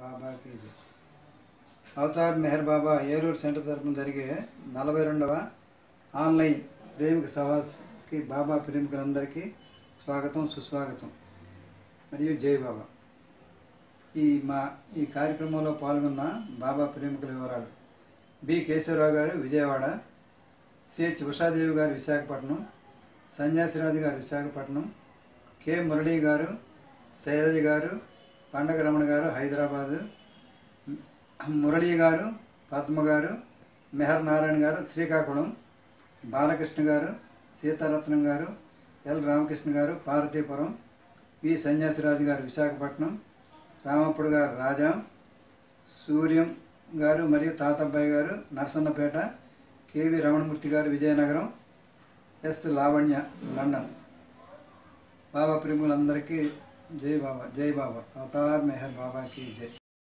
బాబాకి ఇది అవతార్ మెహర్ బాబా ఏలూరు సెంటర్ తరపున జరిగే నలభై రెండవ ఆన్లైన్ ప్రేమిక సవాస్కి బాబా ప్రేమికులందరికీ స్వాగతం సుస్వాగతం మరియు జై బాబా ఈ మా ఈ కార్యక్రమంలో పాల్గొన్న బాబా ప్రేమికుల వివరాలు బి కేశవరావు గారు విజయవాడ సిహెచ్ ఉషాదేవి గారు విశాఖపట్నం సన్యాసిరాజు గారు విశాఖపట్నం కె మురళీ గారు శైలజ గారు పండగ రమణ గారు హైదరాబాదు మురళీ గారు పద్మ గారు మెహర్ నారాయణ గారు శ్రీకాకుళం బాలకృష్ణ గారు సీతారత్నం గారు ఎల్ రామకృష్ణ గారు పార్వతీపురం వి సన్యాసిరాజు గారు విశాఖపట్నం రామప్పుడు గారు రాజా సూర్యం గారు మరియు తాతబ్బాయి గారు నరసన్నపేట కేవి రమణమూర్తి గారు విజయనగరం ఎస్ లావణ్య లండన్ బాబా ప్రేములందరికీ జై బాబా జై బాబా అవతార్ మెహర్ బాబాకి జై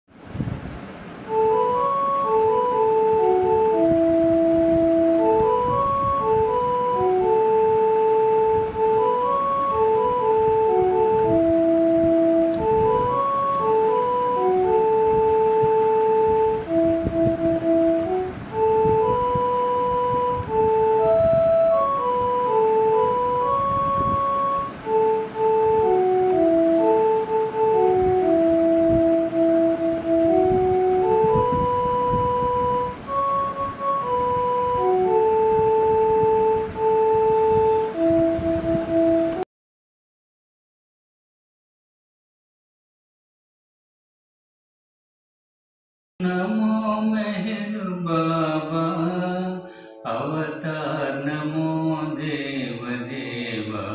नमो मेहर बाबा अवतार नमो देव देवा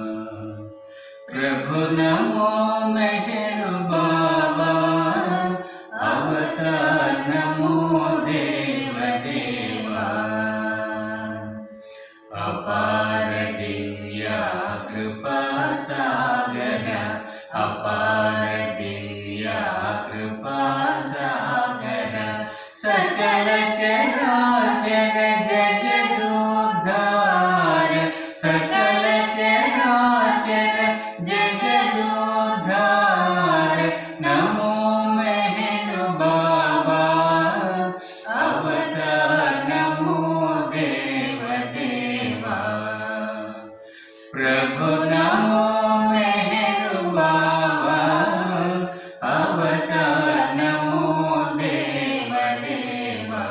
प्रभु नमो मेहर बाबा अवतार नमो देव देवा अपार दिव्या कृपा सागर अपार दिव्या कृपा सागर सकल चराचर जगदोद्धार सकल चराचर जगदोद्धार नमो मेहर बाबा अवतार नमो देव देवा प्रभु नमो मेहर बाबा अवतार नमो देव देवा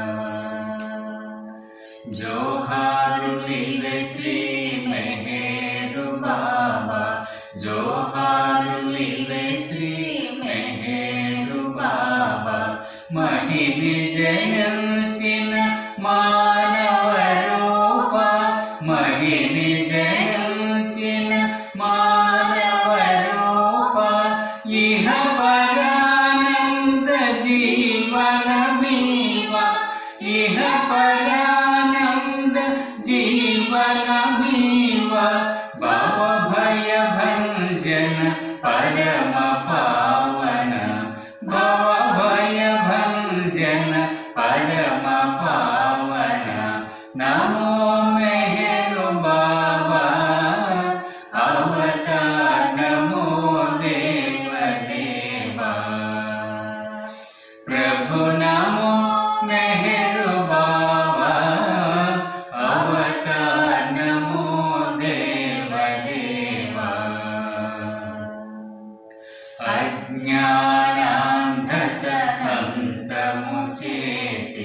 जोहारुलिवे श्री मेहर बाबा जोहारुलिवे श्री मेहर बाबा महिनि जयंचिन मानव रूप महिनि जयंचिन मानव रूप इह परानंद जीवन मीवा इह परानंद जीवन मीवा भव भय भंजन परम पावन भव भय भंजन परम पावन नमो मेहर बाबा अवतार नमो देव देवा प्रभु नमो मेहर बाबा अवतार नमो देव देवा అజ్ఞానాంధత అంతము చేసి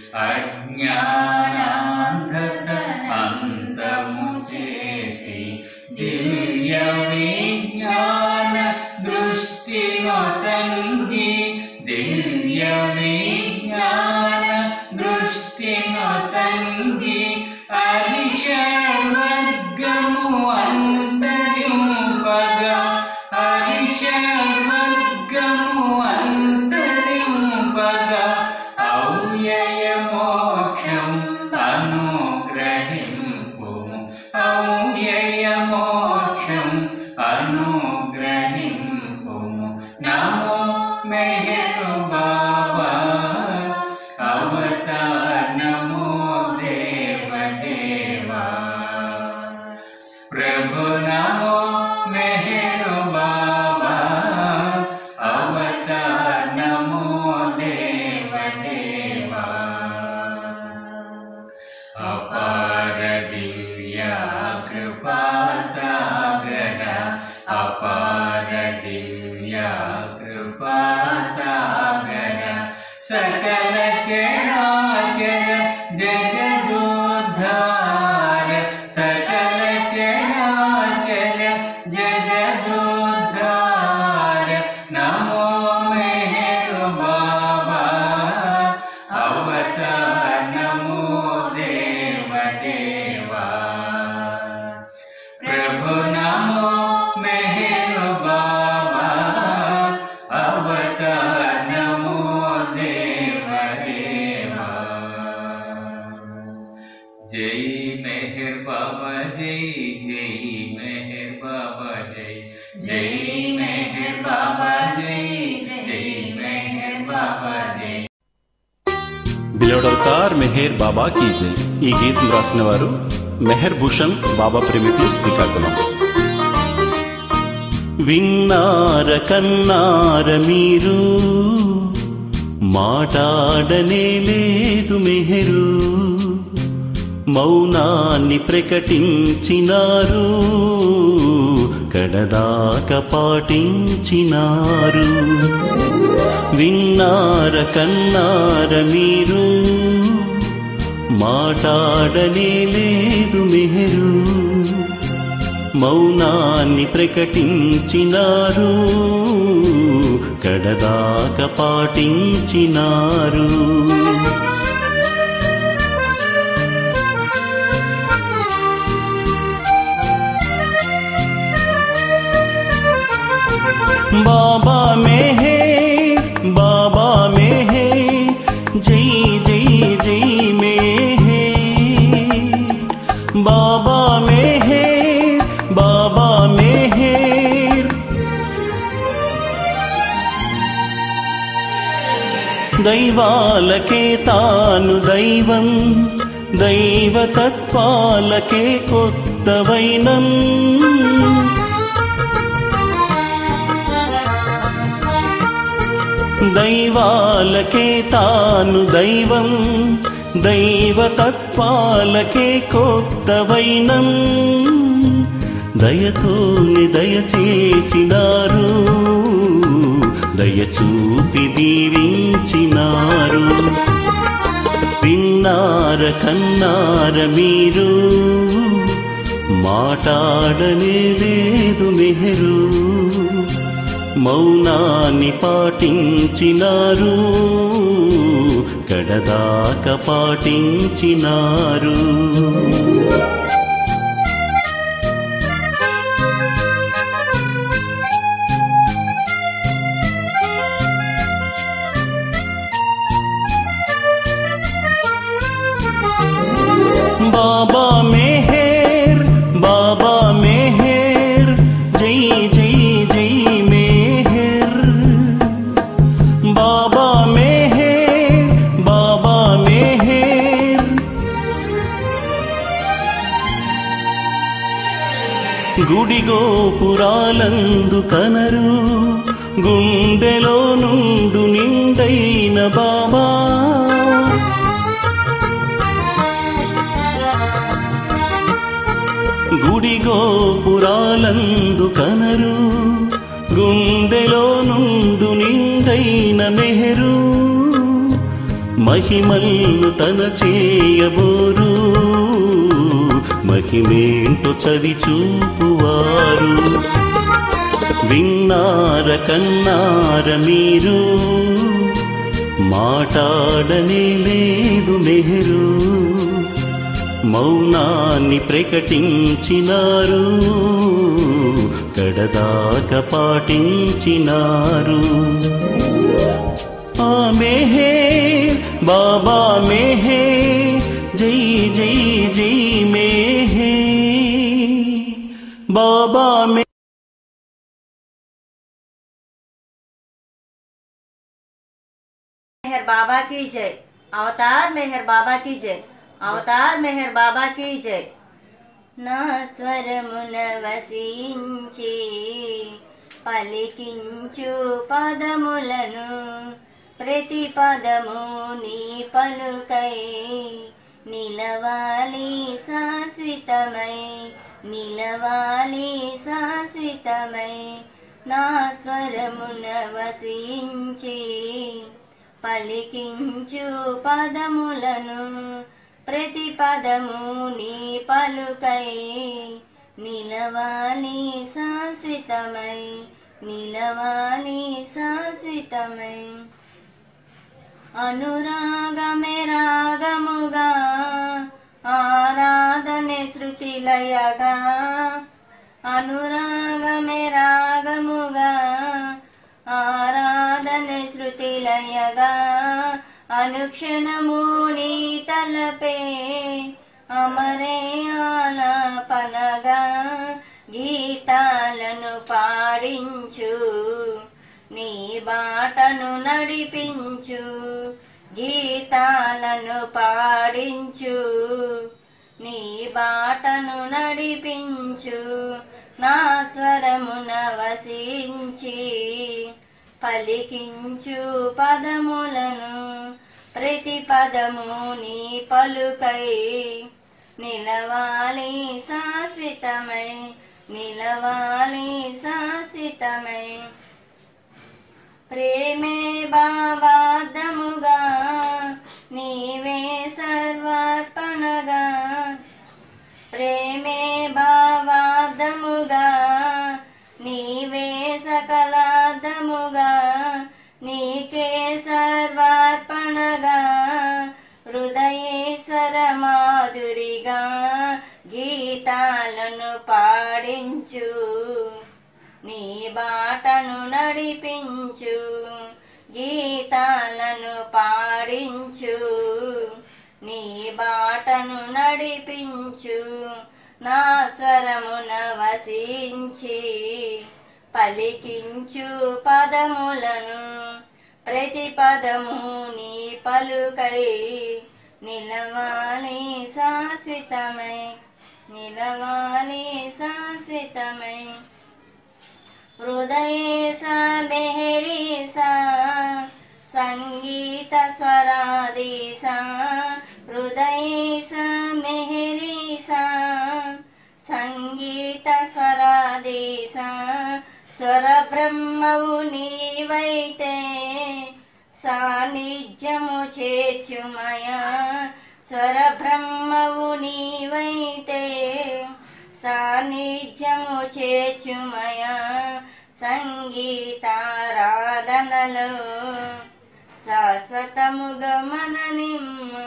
అజ్ఞానాంధత అంతము చేసి దివ్య విజ్ఞాన దృష్టి నొసంగి దివ్య విజ్ఞాన దృష్టి నొసంగి అరిషడ్వర్గము అంతరింపగా హరిషడ్వర్గము అంతరింపగా ఔయయ మోక్షం అనుగ్రహింపు ఔయయ మోక్షం అనుగ్రహింపు నమో మెహరు బాబా అవతార్ నమో దేవ దేవా प्रभु नमो मेहर बाबा अवतार బిలౌడ్ అవతార్ మెహర్ బాబా కీ జై ఈ గీతం రాసిన వారు మెహర్ భూషణ్ బాబా ప్రేమికులు శ్రీకాకుళం విన్నార కన్నార మీరు మాటాడనే లేదు మెహరు మౌనాన్ని ప్రకటించినారు కడదాక పాటించినారు విన్నార కన్నార మీరు మాటాడనే లేదు మెహరు మౌనాన్ని ప్రకటించినారు కడదాక పాటించినారు బాబా మేహే బాబా మేహే జై జై జై మేహే బాబా మేహే బాబా మేహేర్ దైవాలకే తాను దైవం దైవతత్వాలకే కొత్త వైనం దైవాలకే తాను దైవం దైవతత్వాలకే కొత్త వైనం దయతోని దయచేసినారు దయచూపి దీవించినారు విన్నార కన్నార మీరు మాటాడనే లేదు మెహరు మౌనాన్ని పాటించినారు కడదాక పాటించినారు బాబా మెహర్ బాబా మెహర్ జై జై జై మెహర్ బాబా మెహర్ బాబా మెహర్ గుడి గోపురాలందు కనరు గుండెలో నుండు నిండైన బాబా గుడి గోపురాలందు కనరు గుండెలో నుండు నిండైన మెహరు మహిమల్లు తన చేయబోరు మహిమేంటో చవి చూపువారు విన్నార కన్నార మీరు మాటాడనే లేదు మెహరు మౌనాన్ని ప్రకటించినారు కడదాక పాటించినారు ఆ మేహే బాబా మేహే జై జై జై మేహే బాబా మే मेहर बाबा की जय अवतार मेहर बाबा की जय అవతార్ మెహర్ బాబాకి జై నా స్వరమున వసించి పలికించు పదములను ప్రతి పదము నీ పలుకై నిలవాలి శాశ్వతమై నిలవాలి శాశ్వతమై నా స్వరమున వసించి పలికించు పదములను ప్రతి పదము నీ పలుకై నిలవాలి శాశ్వతమై నిలవాలి శాశ్వతమై అనురాగమే రాగముగా ఆరాధనే శృతి లయగా అనురాగమే రాగముగా ఆరాధనే శృతి లయగా అనుక్షణము నీ తలపే అమరే ఆలాపనగా గీతాలను పాడించు నీ బాటను నడిపించు గీతాలను పాడించు నీ బాటను నడిపించు నా స్వరమున వసించి పలికించు పదములను ప్రతి పదము నీ పలుకై నిలవాలి శాశ్వతమై నిలవాలి శాశ్వతమై ప్రేమే భావార్థముగా నీవే సర్వార్పణగా ప్రేమే భావార్థముగా నీవే సకలార్థముగా నీకే సర్వార్పణగా హృదయేశ్వర మాధురిగా గీతాలను పాడించు నీ బాటను నడిపించు గీతాలను పాడించు నీ బాటను నడిపించు నా స్వరమున వసించి పలికించు పదములను ప్రతి పదము నీ పలుకై నిలవాలి శాశ్వతమై నిలవాలి శాశ్వతమై హృదయేశ మెహరీస సంగీత స్వరాదీస హృదయేశ మెహరీస సంగీత స్వరాదీస స్వర బ్రహ్మవు నీవైతే సాన్నిధ్యము చేర్చుమయా స్వర బ్రహ్మవు నీవైతే సాన్నిధ్యము చేర్చుమయా సంగీతారాధనలో శాశ్వతముగా మననిమ్ము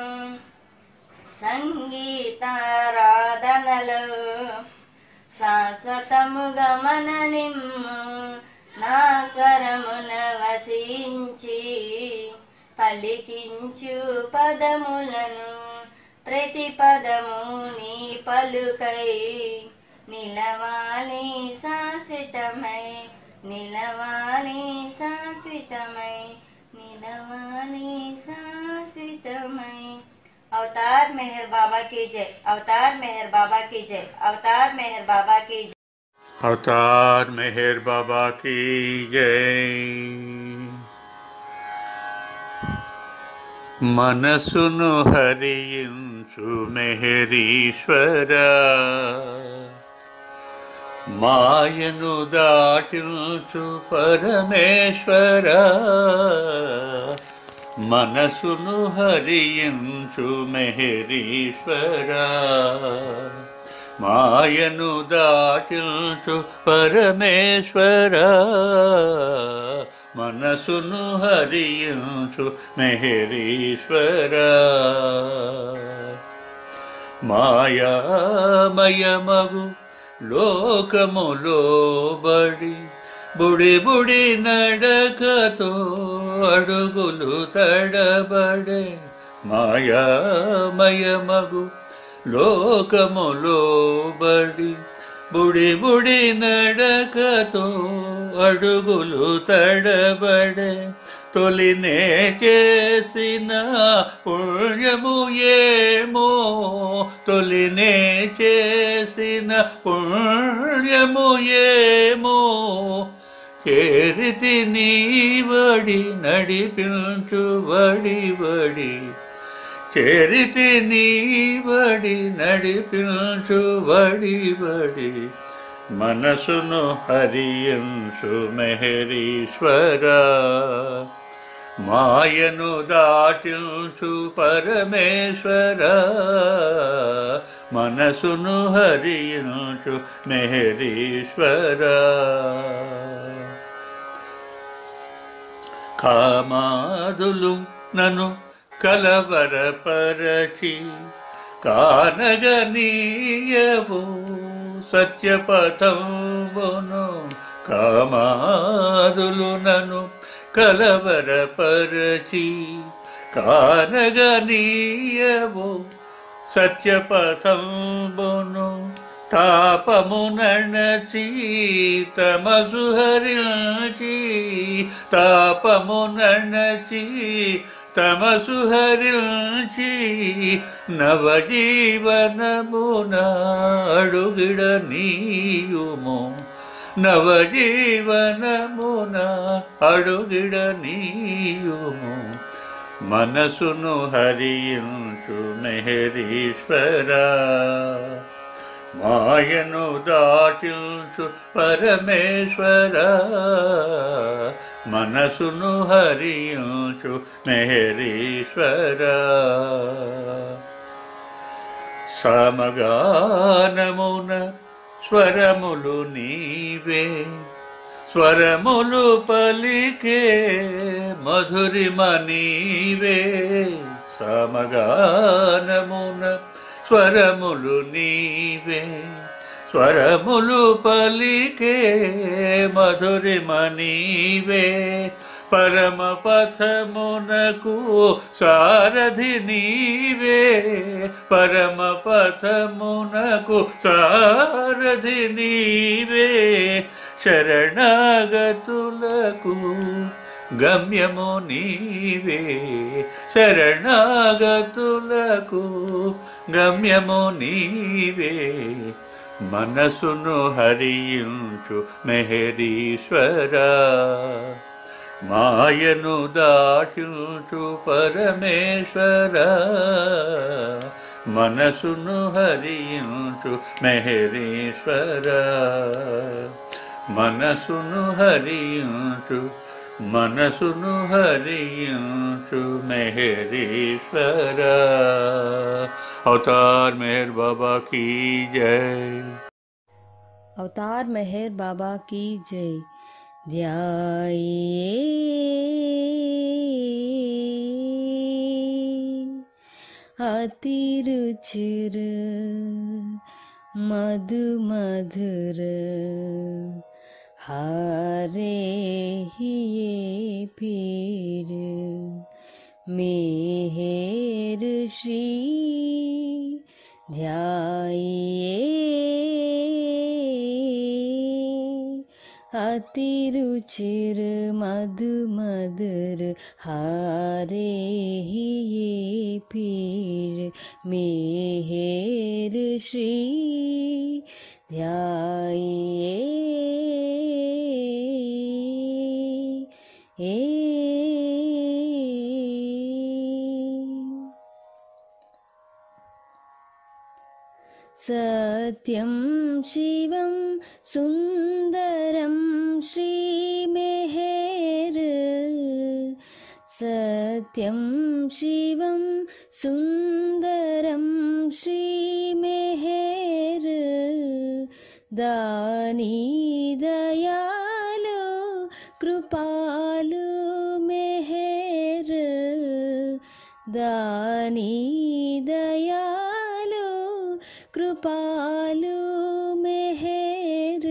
సంగీతారాధనలో శాశ్వతముగా మననిమ్ము నా స్వరమున వసించి పలికించు పదములను ప్రతి పదము నీ పలుకై నిలవాలి శాశ్వతమై నిలవాలి శాశ్వతమై నిలవాలి శాశ్వతమై अवतार मेहर बाबा की जय अवतार मेहर बाबा की जय अवतार मेहर बाबा की जय अवतार मेहर बाबा की जय మనసును హరించు మెహరీశ్వర మాయను దాటించు పరమేశ్వర మనసును హరించు మెహరీశ్వర మాయను దాటించు పరమేశ్వర మనసును హరించు మెహరీశ్వర మాయామయమగు లోకములో బడి బుడి బుడి నడకతో అడుగులు తడబడే మాయామయమగు లోకములో బడి బుడి బుడి నడకతో అడుగులు తడబడే తొలినే చేసిన పుణ్యము ఏమో తొలినే చేసిన పుణ్యము ఏమో చేరితి నీవడి నడిపించు వడి వడి చేరితి నీవడి నడిపించు వడి వడి మనసును హరించు మెహరీశ్వర మాయను దాటించు పరమేశ్వర మనసును హరించు మెహరీశ్వర కామాదులు నన్ను కలవరపరచి కానగనీయవు సత్యపథంబును కామాదులు నన్ను కలవరపరచి కానగనీయవు సత్యపథంబును తాపము నణచి తమసు హరించి తాపము నణచి తమసు హరించి నవజీవనమున అడుగిడ నీయుము నవజీవనమున అడుగిడ నీయుము మనసును హరించు మెహరీశ్వరా మాయను దాటిల్చు పరమేశ్వర మనసును హరించు మెహరీశ్వర సమగానమున స్వరములు నీవే స్వరములు పలికే మధురిమ నీవే సమగానమున స్వరములు నీవే స్వరములు పలికే మధురిమ నీవే పరమ పథమునకు సారథి నీవే పరమ పథమునకు సారథి నీవే శరణాగతులకు గమ్యము నీవే శరణాగతులకు గమ్యము నీవే మనసును హరించు మెహరీశ్వరా మాయను దాటించు పరమేశ్వర మనసును హరించు మెహరీశ్వర మనసును హరించు మనసును హరించు మెహరీశ్వర అవతార్ మెహర్ బాబా కీ జై अवतार मेहर बाबा की जय ध्याये अतिरुचिर मधु मधुर हारे हिये पीर मेहेर श्री ध्याये अतिरुचिर मधु मधुर हारे हिये पीर मेहेर श्री ध्याये ए सत्यं शिवं सुन्दरं श्रीमेहेर सत्यं शिवं सुन्दरं श्रीमेहेर दानी दयालो कृपालु मेहेर दानी दयालो कृपालु मेहेर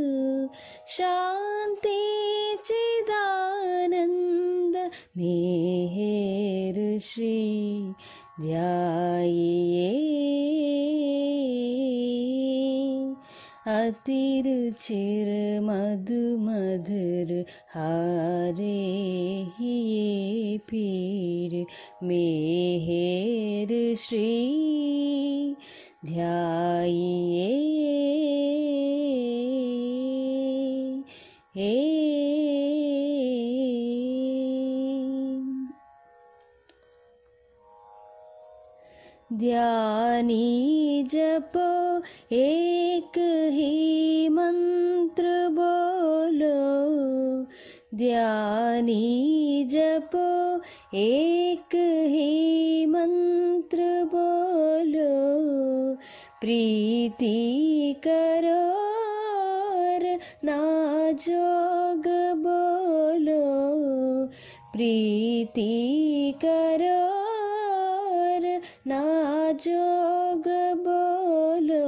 शान्ति चिदानन्द मेहेर श्री ध्याये अतिरुचिर मधु मधुर हारे हिये पीर मेहेर श्री ध्याये ए ध्यानी जपो एक ही मंत्र बोलो ध्यानी जपो एक ही मंत्र बोलो प्रीति करो और ना जोग बोलो प्रीति करो और ना जोग बोलो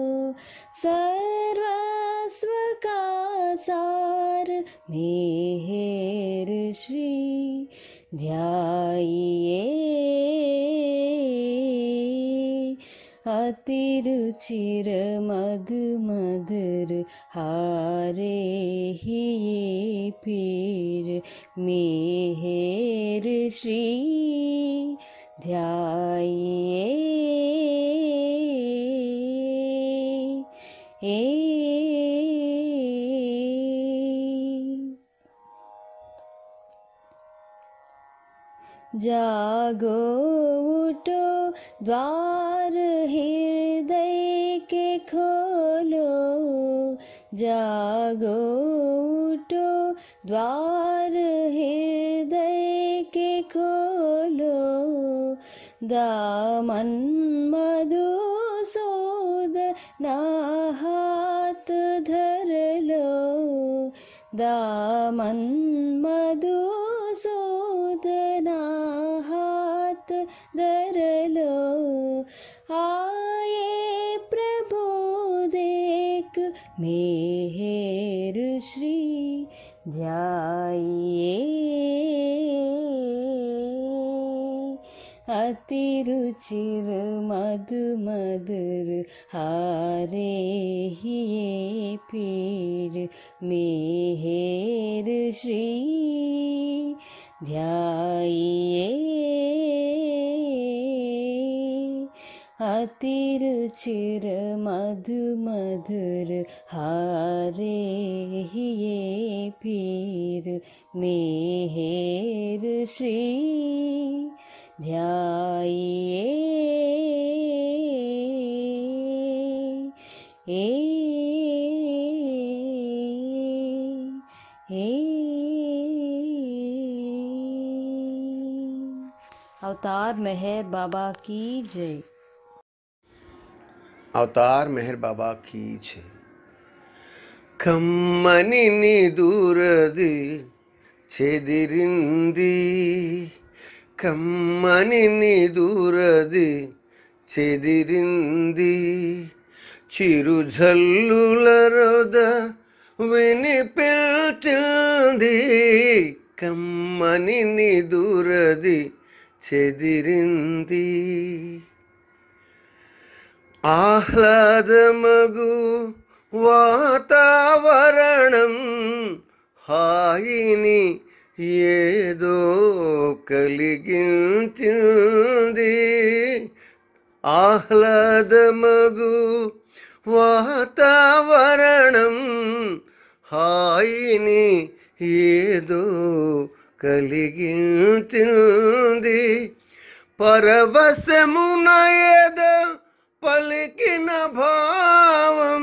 सर्वस्व का सार मेहेर श्री ध्याये अति रुचिर मधु मधुर हारे ही ये पीर मेहर श्री ध्याये ए जागो उठो द्वार हृदय के खोलो जागो उठो द्वार हृदय के खोलो दामन मधुसूद ना हाथ धर लो दामन मधुसूदना हाथ धर लो आए प्रभु देख मेहर श्री ध्याये अति रुचिर मधु मधुर हारे ही ये पीर मेहर श्री ध्याये अति रुचिर मधु मधुर हारे ही ये पीर मेहर श्री ध्याये ए अवतार मेहर बाबा की जय అవతార్ మెహర్ బాబా కీ జై కమ్మని నీ దూరది చెదిరింది కమ్మని నీ దూరది చెదిరింది చిరుజల్లుల రొద విని పిల్చింది కమ్మని నీ దూరది చెదిరింది ఆహ్లాదమగు వాతావరణం హాయిని ఏదో కలిగించింది ఆహ్లాదమగు వాతావరణం హాయిని ఏదో కలిగించింది పరవశమున ఏద పలికిన భావం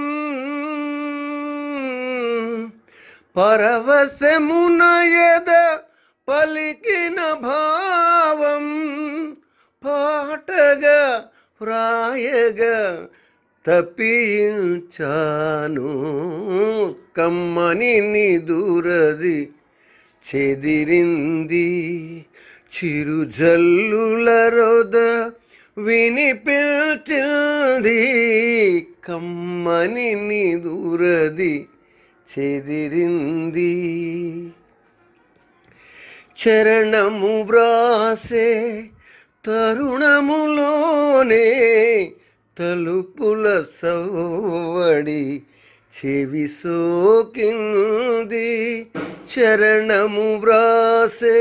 పరవశమున ఏద పలికిన భావం పాటగా వ్రాయగా తప్పించాను కమ్మని నీ దూరది చెదిరింది చిరుజల్లుల రొద విని పిల్చింది కమ్మని నీ దూరది చెదిరింది చరణము వ్రాసే తరుణములోనే తలుపుల సవ్వడి చెవి సోకింది చరణము వ్రాసే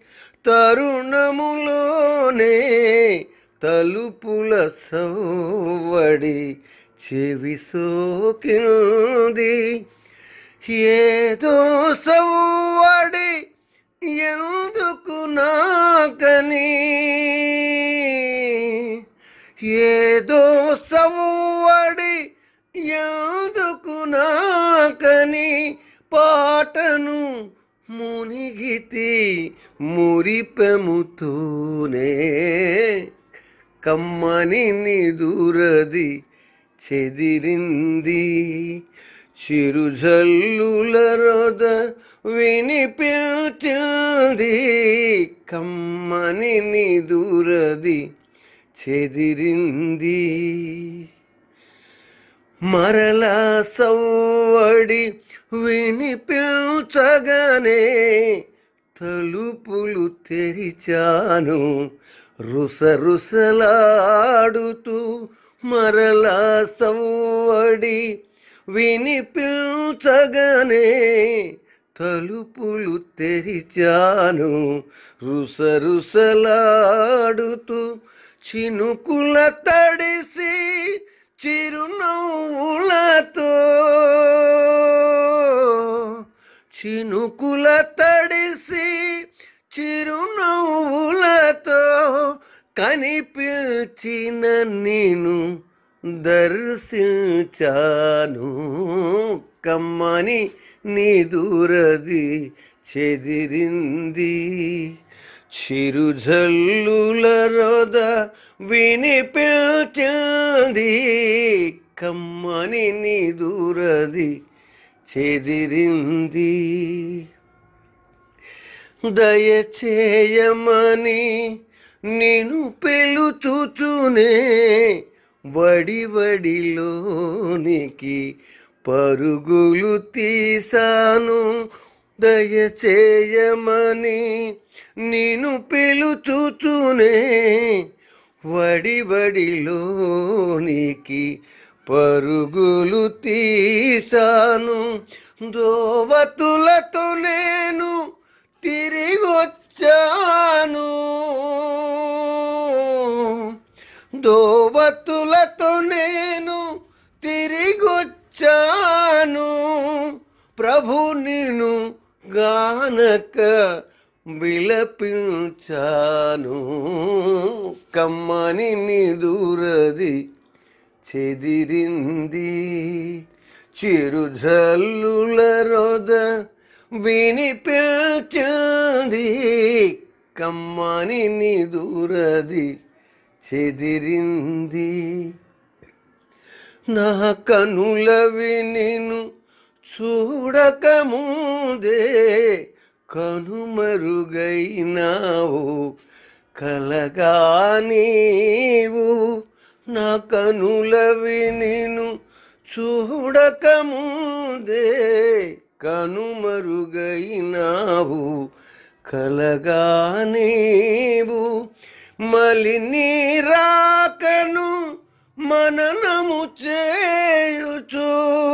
తరుణములోనే తలుపుల సవ్వడి చెవి సోకింది ఏదో సవ్వడి ఎందుకు నాకని ఏదో సవ్వడి ఎందుకు నాకని పాటను మునిగితి మురిపెముతూనే కమ్మని నిదురది చెదిరింది చిరుజల్లుల రొద వినిపించింది కమ్మని నిదురది చెదిరింది మరలా సవ్వడి వినిపించగానే తలుపులు తెరిచాను రుసరుసలాడుతూ మరలా సవ్వడి వినిపించగానే తలుపులు తెరిచాను రుసరుసలాడుతూ చినుకుల తడిసి చిరునవ్వులతో చినుకుల తడిసి చిరునవ్వులతో కనిపించిన నేను దర్శించాను కమ్మని నీ దూరది చెదిరింది చిరుజల్లుల రొద వినిపించింది కమ్మని నీ దూరది చెదిరింది దయచేయమని నేను పిలుచుచునే వడి వడిలోనికి పరుగులు తీసాను దయచేయమని నేను పిలుచుచునే వడి వడిలోనికి పరుగులు తీసాను దోవతులతో నేను తిరిగొచ్చాను దోవతులతో నేను తిరిగొచ్చాను ప్రభు నేను గానక విలపించాను కమ్మని నిదురది చెదిరింది చిరుజల్లుల రొద వినిపించింది కమ్మని నిదురది చెదిరింది నా కనులవి నిన్ను చూడకముందే కనుమరుగైనావు కలగా నీవు నా కనులవి నిన్ను చూడకముందే కనుమరుగైనావు కలగా నీవు మలిని రాకను మననము చేయుచు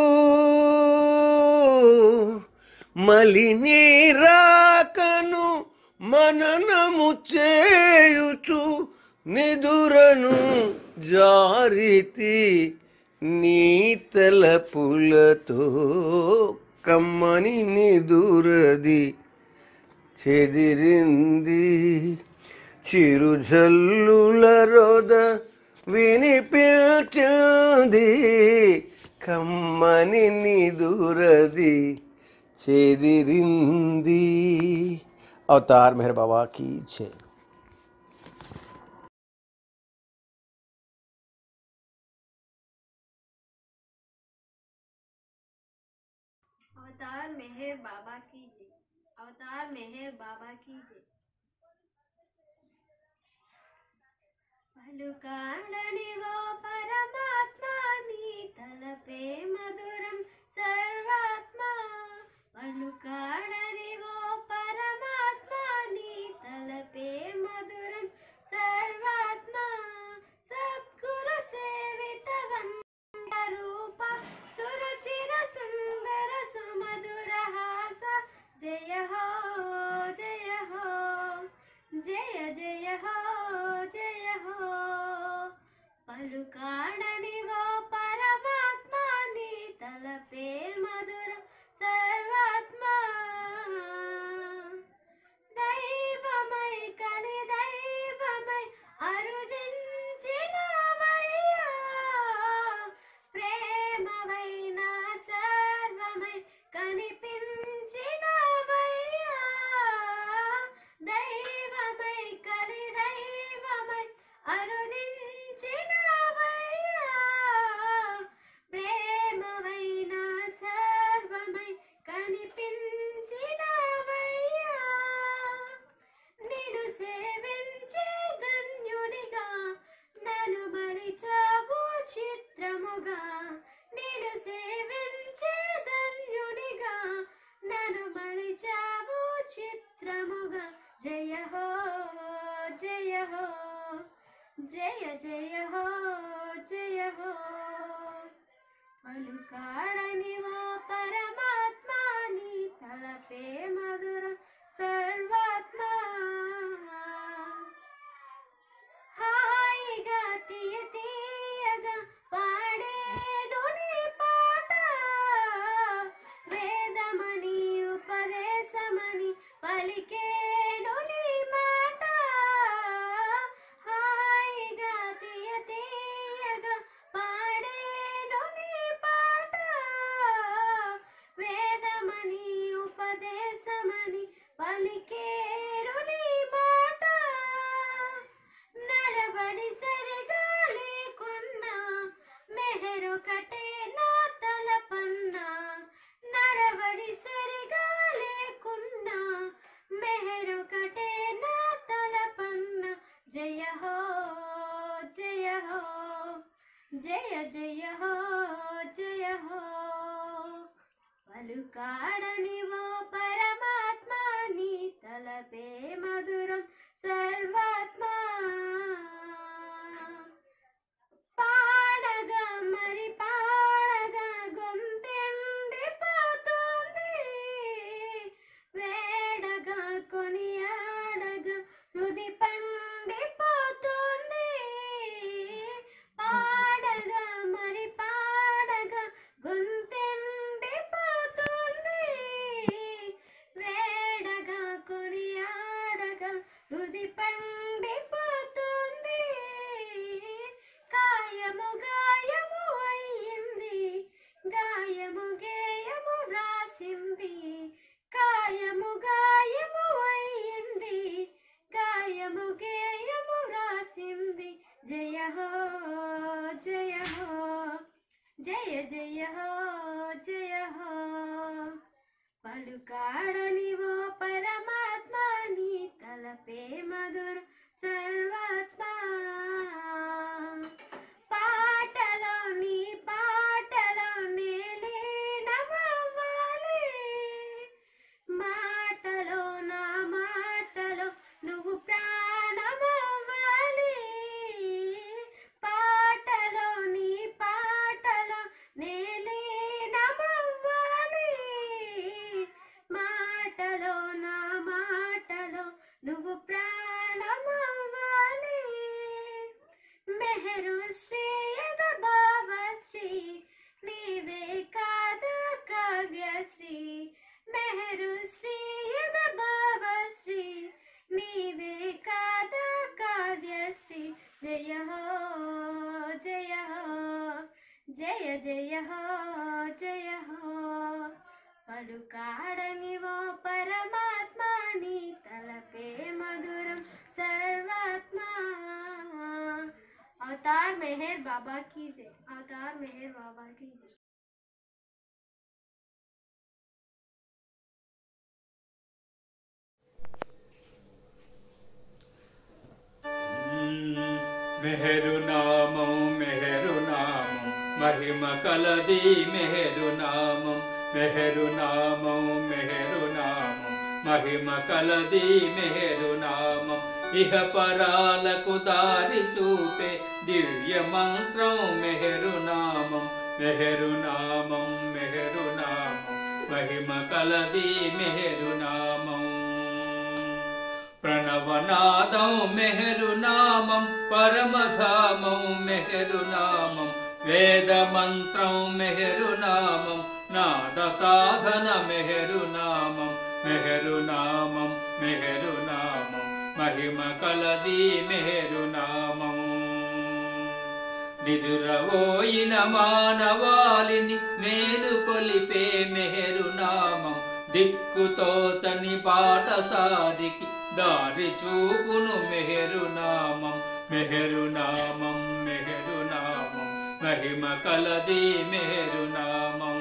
మలిని రాకను మననము చేయుచు నిదురను జారితి నీ తలపులతో కమ్మని నిదురది చెదిరింది చిరుజల్లుల రొద వినిపించింది కమ్మని నిదురది చెదిరింది అవతార్ మెహర్ బాబా की जय अवतार मेहर बाबा की जय अवतार मेहर बाबा की जय పలుకాడనివో పరమాత్మా నీ తలపే మధురం సర్వాత్మ పలుకాడనివో పరమాత్మా నీ తలపే మధురం సర్వాత్మ సద్గురు సేవిత రూప సురుచిర సుందర సుమధుర హాస జయ హో జయ హో జయ జయ హో జయ హో పలుకాడనివో పరమాత్మ నీ తలపే మధురం సర్వాత్మ దైవమై కని దైవమై అరుదించినవయ్యా ప్రేమవైన సర్వమై కనిపించినవయ్యా దైవమై కలి దైవమై అరుదించినవయ్యా ప్రేమవైన సర్వమై కనిపించినవయ్యా నిన్ను సేవించే ధన్యునిగా నన్ను బలిచావు చిత్రముగా నిన్ను సేవించే ధన్యునిగా నన్ను బలిచావు చిత్రముగా జయ హో జయ హో జయ జయ హో జయ హో పలుకాడని ఓ పరమాత్మాని తలపే మధుర సర్వాత్మ హాయిగా తీయ తీయగా పాడేను నీ పాట వేదమని ఉపదేశమని పలికేను నీ మాట హాయిగా తీయ తీయగా పాడేను నీ పాట వేదమని ఉపదేశమని పలికేను నీ మాట నడవడి సరిగా లేకున్నా మెహరొకటే నా తలపన్నా నడవడి సరిగా లేకున్నా మెహరొకటే నా తలపన్న జయ హో జయ హో జయ జయ హో జయ హో పలుకాడని ఓ పరమాత్మ నీ తలపే మధురం సర్వాత్మ పాడగా మరి పాడగా గొంతెండిపోతుంది వేడగా కొనియాడగా హృది పండిపోతుంది పాడగా మరి పాడగా గొంతెండిపోతుంది వేడగా కొనియాడగా హృది పండిపోతుంది కాయము గాయము అయ్యింది గాయము గేయము రాసింది కాయము గాయము అయ్యింది గాయము గేయము రాసింది జయ హో జయ హో జయ జయ హో జయ హో పలుకాడని ఓ పరమాత్మ నీ తలపే మధుర సర్వాత్మ పాటలో నీ పాటలో నేలీనమవ్వాలి మాటలో నా మాటలో నువ్వు ప్రాణమవ్వాలి పాటలో నీ పాటలో నేలీనమవ్వాలి మాటలో నా మాటలో నువ్వు ప్రాణమవ్వాలి మెహరు శ్రీ యద భావ శ్రీ నీవే కాద కావ్య శ్రీ మెహరు శ్రీ యద భావ శ్రీ నీవే కాద కావ్య శ్రీ జయ హో జయ హో జయ జయ హో జయ హో పలుకాడని ఓ పరమాత్మ నీ తలపే మధురం సర్వాత్మ अवतार मेहर बाबा की जय अवतार मेहर बाबा की जय మెహరు నామం మెహరు నామం మహిమ కలది మెహరు నామం మెహరు నామం మెహరు నామం మహిమ కలది మెహరు నామం ఇహ పరాలకు దారి చూపే దివ్య మంత్రం మెహరు నామం మెహరు నామం మెహరు నామం మహిమ కలది మెహరు నామం ప్రణవనాదం మెహరు నామం పరమధామం మెహరు నామం వేద మంత్రం మెహరు నామం నాద సాధన మెహరు నామం మెహరు నామం మెహరు నామం మహిమ కలది మెహరు నామం నిదురవోయిన మానవాళిని మేలు కొలిపే మెహరు నామం దిక్కుతోచని పాఠసారికి దారి చూపును మెహరు నామం మెహరు నామం మెహరు నామం మహిమ కలది మెహరు నామం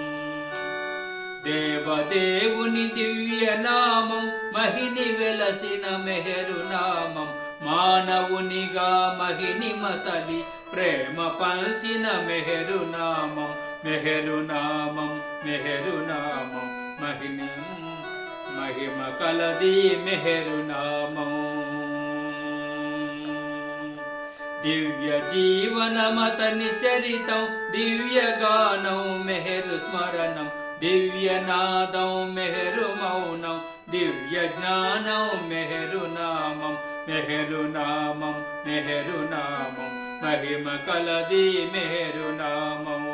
దేవదేవుని దివ్య నామం మహిని వెలసిన మెహరు నామం మానవునిగా మహిని మసలి ప్రేమ పంచిన మెహరు నామం మెహరు నామం మెహరు నామం మహిని మహిమ కలది మెహరు నామం దివ్య జీవనమతని చరితం దివ్య గానం మెహరు స్మరణం దివ్య నాదం మెహరు మౌనం దివ్య జ్ఞానం మెహరు నామం మెహరు నామం మెహరు నామం మహిమ కలది మెహరు నామం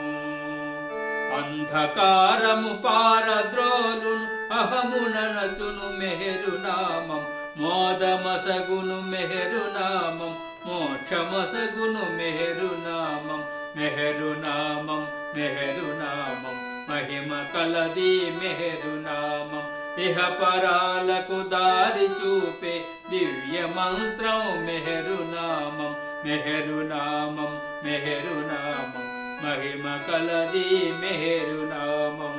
అంధకారము పారద్రోలును అహముననచును మెహరు నామం మోదమసగును మెహరు నామం మోక్షమసగును మెహరు నామం మెహరు నామం మెహరు నామం మహిమ కలది మెహరు నామం ఇహ పరాలకు దారి చూపే దివ్య మంత్రం మెహరు నామం మెహరు నామం మెహరు నామం మహిమ కలది మెహరు నామం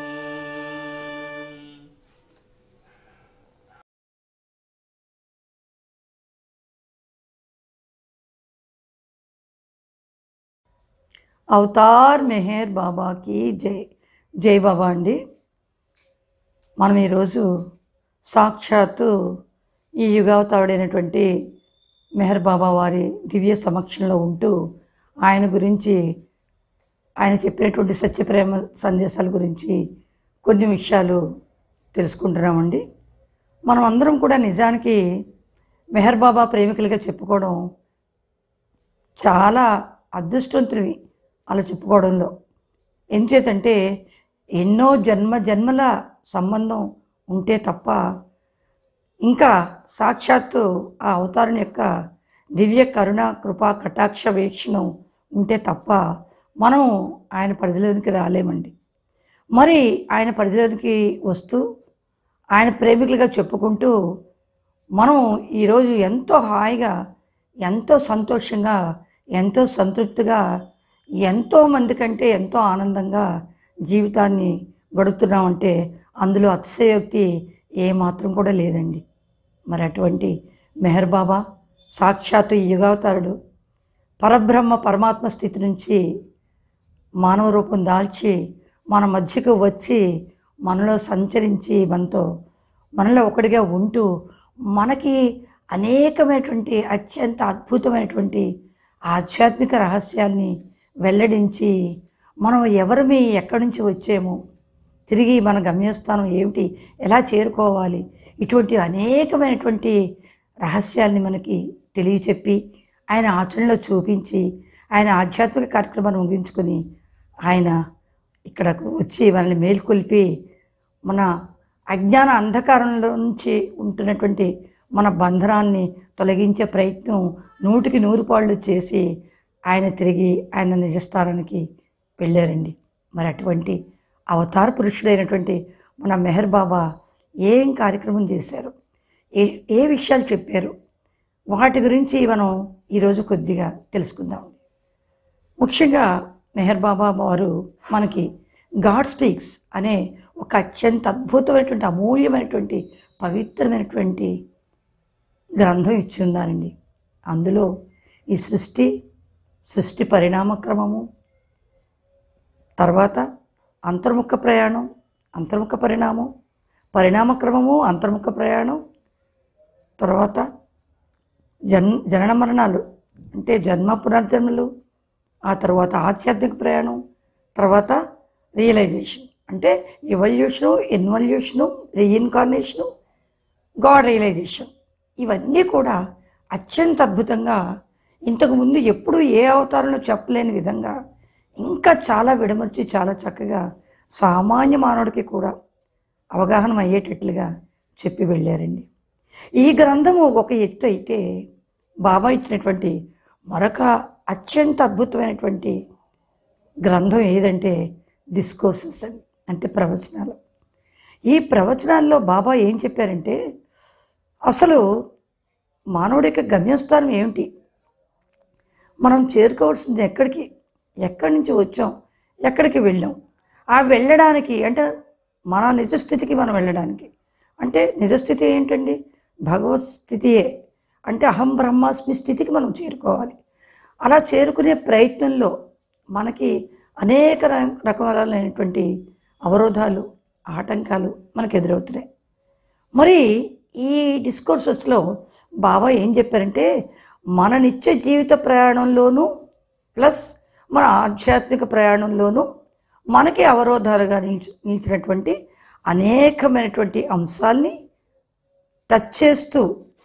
అవతార్ మెహర్ బాబాకి జై జై బాబా అండి మనం ఈరోజు సాక్షాత్తు ఈ యుగావతారుడైనటువంటి మెహర్ బాబా వారి దివ్య సమక్షంలో ఉంటూ ఆయన గురించి ఆయన చెప్పినటువంటి సత్యప్రేమ సందేశాల గురించి కొన్ని విషయాలు తెలుసుకుంటున్నామండి మనం అందరం కూడా నిజానికి మెహర్ బాబా ప్రేమికులుగా చెప్పుకోవడం చాలా అదృష్టవంతుడివి అలా చెప్పుకోవడంలో ఎంచేతంటే ఎన్నో జన్మ జన్మల సంబంధం ఉంటే తప్ప ఇంకా సాక్షాత్తు ఆ అవతారం యొక్క దివ్య కరుణ కృపా కటాక్ష వీక్షణం ఉంటే తప్ప మనం ఆయన పరిధిలోనికి రాలేమండి మరి ఆయన పరిధిలోనికి వస్తూ ఆయన ప్రేమికులుగా చెప్పుకుంటూ మనం ఈరోజు ఎంతో హాయిగా ఎంతో సంతోషంగా ఎంతో సంతృప్తిగా ఎంతో మంది కంటే ఎంతో ఆనందంగా జీవితాన్ని గడుపుతున్నామంటే అందులో అతిశయోక్తి ఏమాత్రం కూడా లేదండి మరి అటువంటి మెహర్ బాబా సాక్షాత్తు ఈ యుగావతారుడు పరబ్రహ్మ పరమాత్మ స్థితి నుంచి మానవ రూపం దాల్చి మన మధ్యకు వచ్చి మనలో సంచరించి మనతో మనలో ఒకటిగా ఉంటూ మనకి అనేకమైనటువంటి అత్యంత అద్భుతమైనటువంటి ఆధ్యాత్మిక రహస్యాన్ని వెల్లడించి మనం ఎవరిమి ఎక్కడి నుంచి వచ్చాము తిరిగి మన గమ్యస్థానం ఏమిటి ఎలా చేరుకోవాలి ఇటువంటి అనేకమైనటువంటి రహస్యాల్ని మనకి తెలియచెప్పి ఆయన ఆచరణలో చూపించి ఆయన ఆధ్యాత్మిక కార్యక్రమాన్ని ముగించుకొని ఆయన ఇక్కడకు వచ్చి మనల్ని మేల్కొల్పి మన అజ్ఞాన అంధకారంలో నుంచి ఉంటున్నటువంటి మన బంధనాల్ని తొలగించే ప్రయత్నం నూటికి నూరు పాళ్ళు చేసి ఆయన తిరిగి ఆయన నిజస్థానానికి వెళ్ళారండి మరి అటువంటి అవతార పురుషుడైనటువంటి మన మెహర్ బాబా ఏం కార్యక్రమం చేశారు ఏ ఏ విషయాలు చెప్పారు వాటి గురించి మనం ఈరోజు కొద్దిగా తెలుసుకుందాం ముఖ్యంగా మెహర్ బాబా వారు మనకి గాడ్ స్పీక్స్ అనే ఒక అత్యంత అద్భుతమైనటువంటి అమూల్యమైనటువంటి పవిత్రమైనటువంటి గ్రంథం ఇచ్చి ఉన్నారండి అందులో ఈ సృష్టి సృష్టి పరిణామ క్రమము తర్వాత అంతర్ముఖ ప్రయాణం అంతర్ముఖ పరిణామం పరిణామ క్రమము అంతర్ముఖ ప్రయాణం తర్వాత జన్ జనన మరణాలు అంటే జన్మ పునర్జన్మలు ఆ తర్వాత ఆధ్యాత్మిక ప్రయాణం తర్వాత రియలైజేషన్ అంటే evolution involution reincarnation God realization ఇవన్నీ కూడా అత్యంత అద్భుతంగా ఇంతకుముందు ఎప్పుడూ ఏ అవతారంలో చెప్పలేని విధంగా ఇంకా చాలా విడమర్చి చాలా చక్కగా సామాన్య మానవుడికి కూడా అవగాహన అయ్యేటట్లుగా చెప్పి వెళ్ళారండి ఈ గ్రంథము ఒక ఎత్తు అయితే బాబా ఇచ్చినటువంటి మరొక అత్యంత అద్భుతమైనటువంటి గ్రంథం ఏదంటే డిస్కోర్సెస్ అని అంటే ప్రవచనాలు ఈ ప్రవచనాల్లో బాబా ఏం చెప్పారంటే అసలు మానవుడి యొక్క గమ్యస్థానం ఏమిటి మనం చేరుకోవాల్సింది ఎక్కడికి ఎక్కడి నుంచి వచ్చాం ఎక్కడికి వెళ్ళాం ఆ వెళ్ళడానికి అంటే మన నిజస్థితికి మనం వెళ్ళడానికి అంటే నిజస్థితి ఏంటండి భగవత్ స్థితియే అంటే అహం బ్రహ్మాస్మి స్థితికి మనం చేరుకోవాలి అలా చేరుకునే ప్రయత్నంలో మనకి అనేక ర- రకాలైనటువంటి అవరోధాలు ఆటంకాలు మనకు ఎదురవుతున్నాయి మరి ఈ డిస్కోర్సెస్లో బాబా ఏం చెప్పారంటే మన నిత్య జీవిత ప్రయాణంలోనూ ప్లస్ మన ఆధ్యాత్మిక ప్రయాణంలోనూ మనకి అవరోధాలుగా నిలిచి నిలిచినటువంటి అనేకమైనటువంటి అంశాల్ని టచ్ చేస్తూ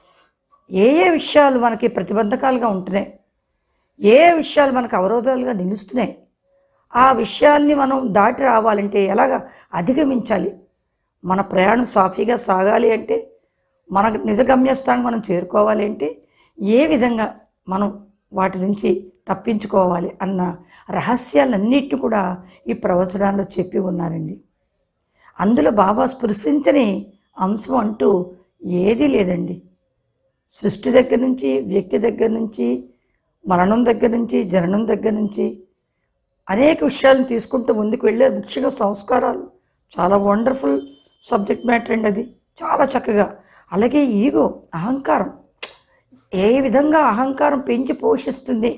ఏ ఏ విషయాలు మనకి ప్రతిబంధకాలుగా ఉంటున్నాయి ఏ ఏ విషయాలు మనకు అవరోధాలుగా నిలుస్తున్నాయి ఆ విషయాల్ని మనం దాటి రావాలంటే ఎలాగ అధిగమించాలి మన ప్రయాణం సాఫీగా సాగాలి అంటే మన నిజ గమ్యస్థానం మనం చేరుకోవాలి అంటే ఏ విధంగా మనం వాటి నుంచి తప్పించుకోవాలి అన్న రహస్యాలన్నిటిని కూడా ఈ ప్రవచనాల్లో చెప్పి ఉన్నారండి అందులో బాబా స్పృశించని అంశం అంటూ ఏదీ లేదండి సృష్టి దగ్గర నుంచి వ్యక్తి దగ్గర నుంచి మరణం దగ్గర నుంచి జననం దగ్గర నుంచి అనేక విషయాలను తీసుకుంటూ ముందుకు వెళ్ళే ముఖ్యంగా సంస్కారాలు చాలా వండర్ఫుల్ సబ్జెక్ట్ మ్యాటర్ అండి అది చాలా చక్కగా అలాగే ఈగో అహంకారం ఏ విధంగా అహంకారం పెంచి పోషిస్తుంది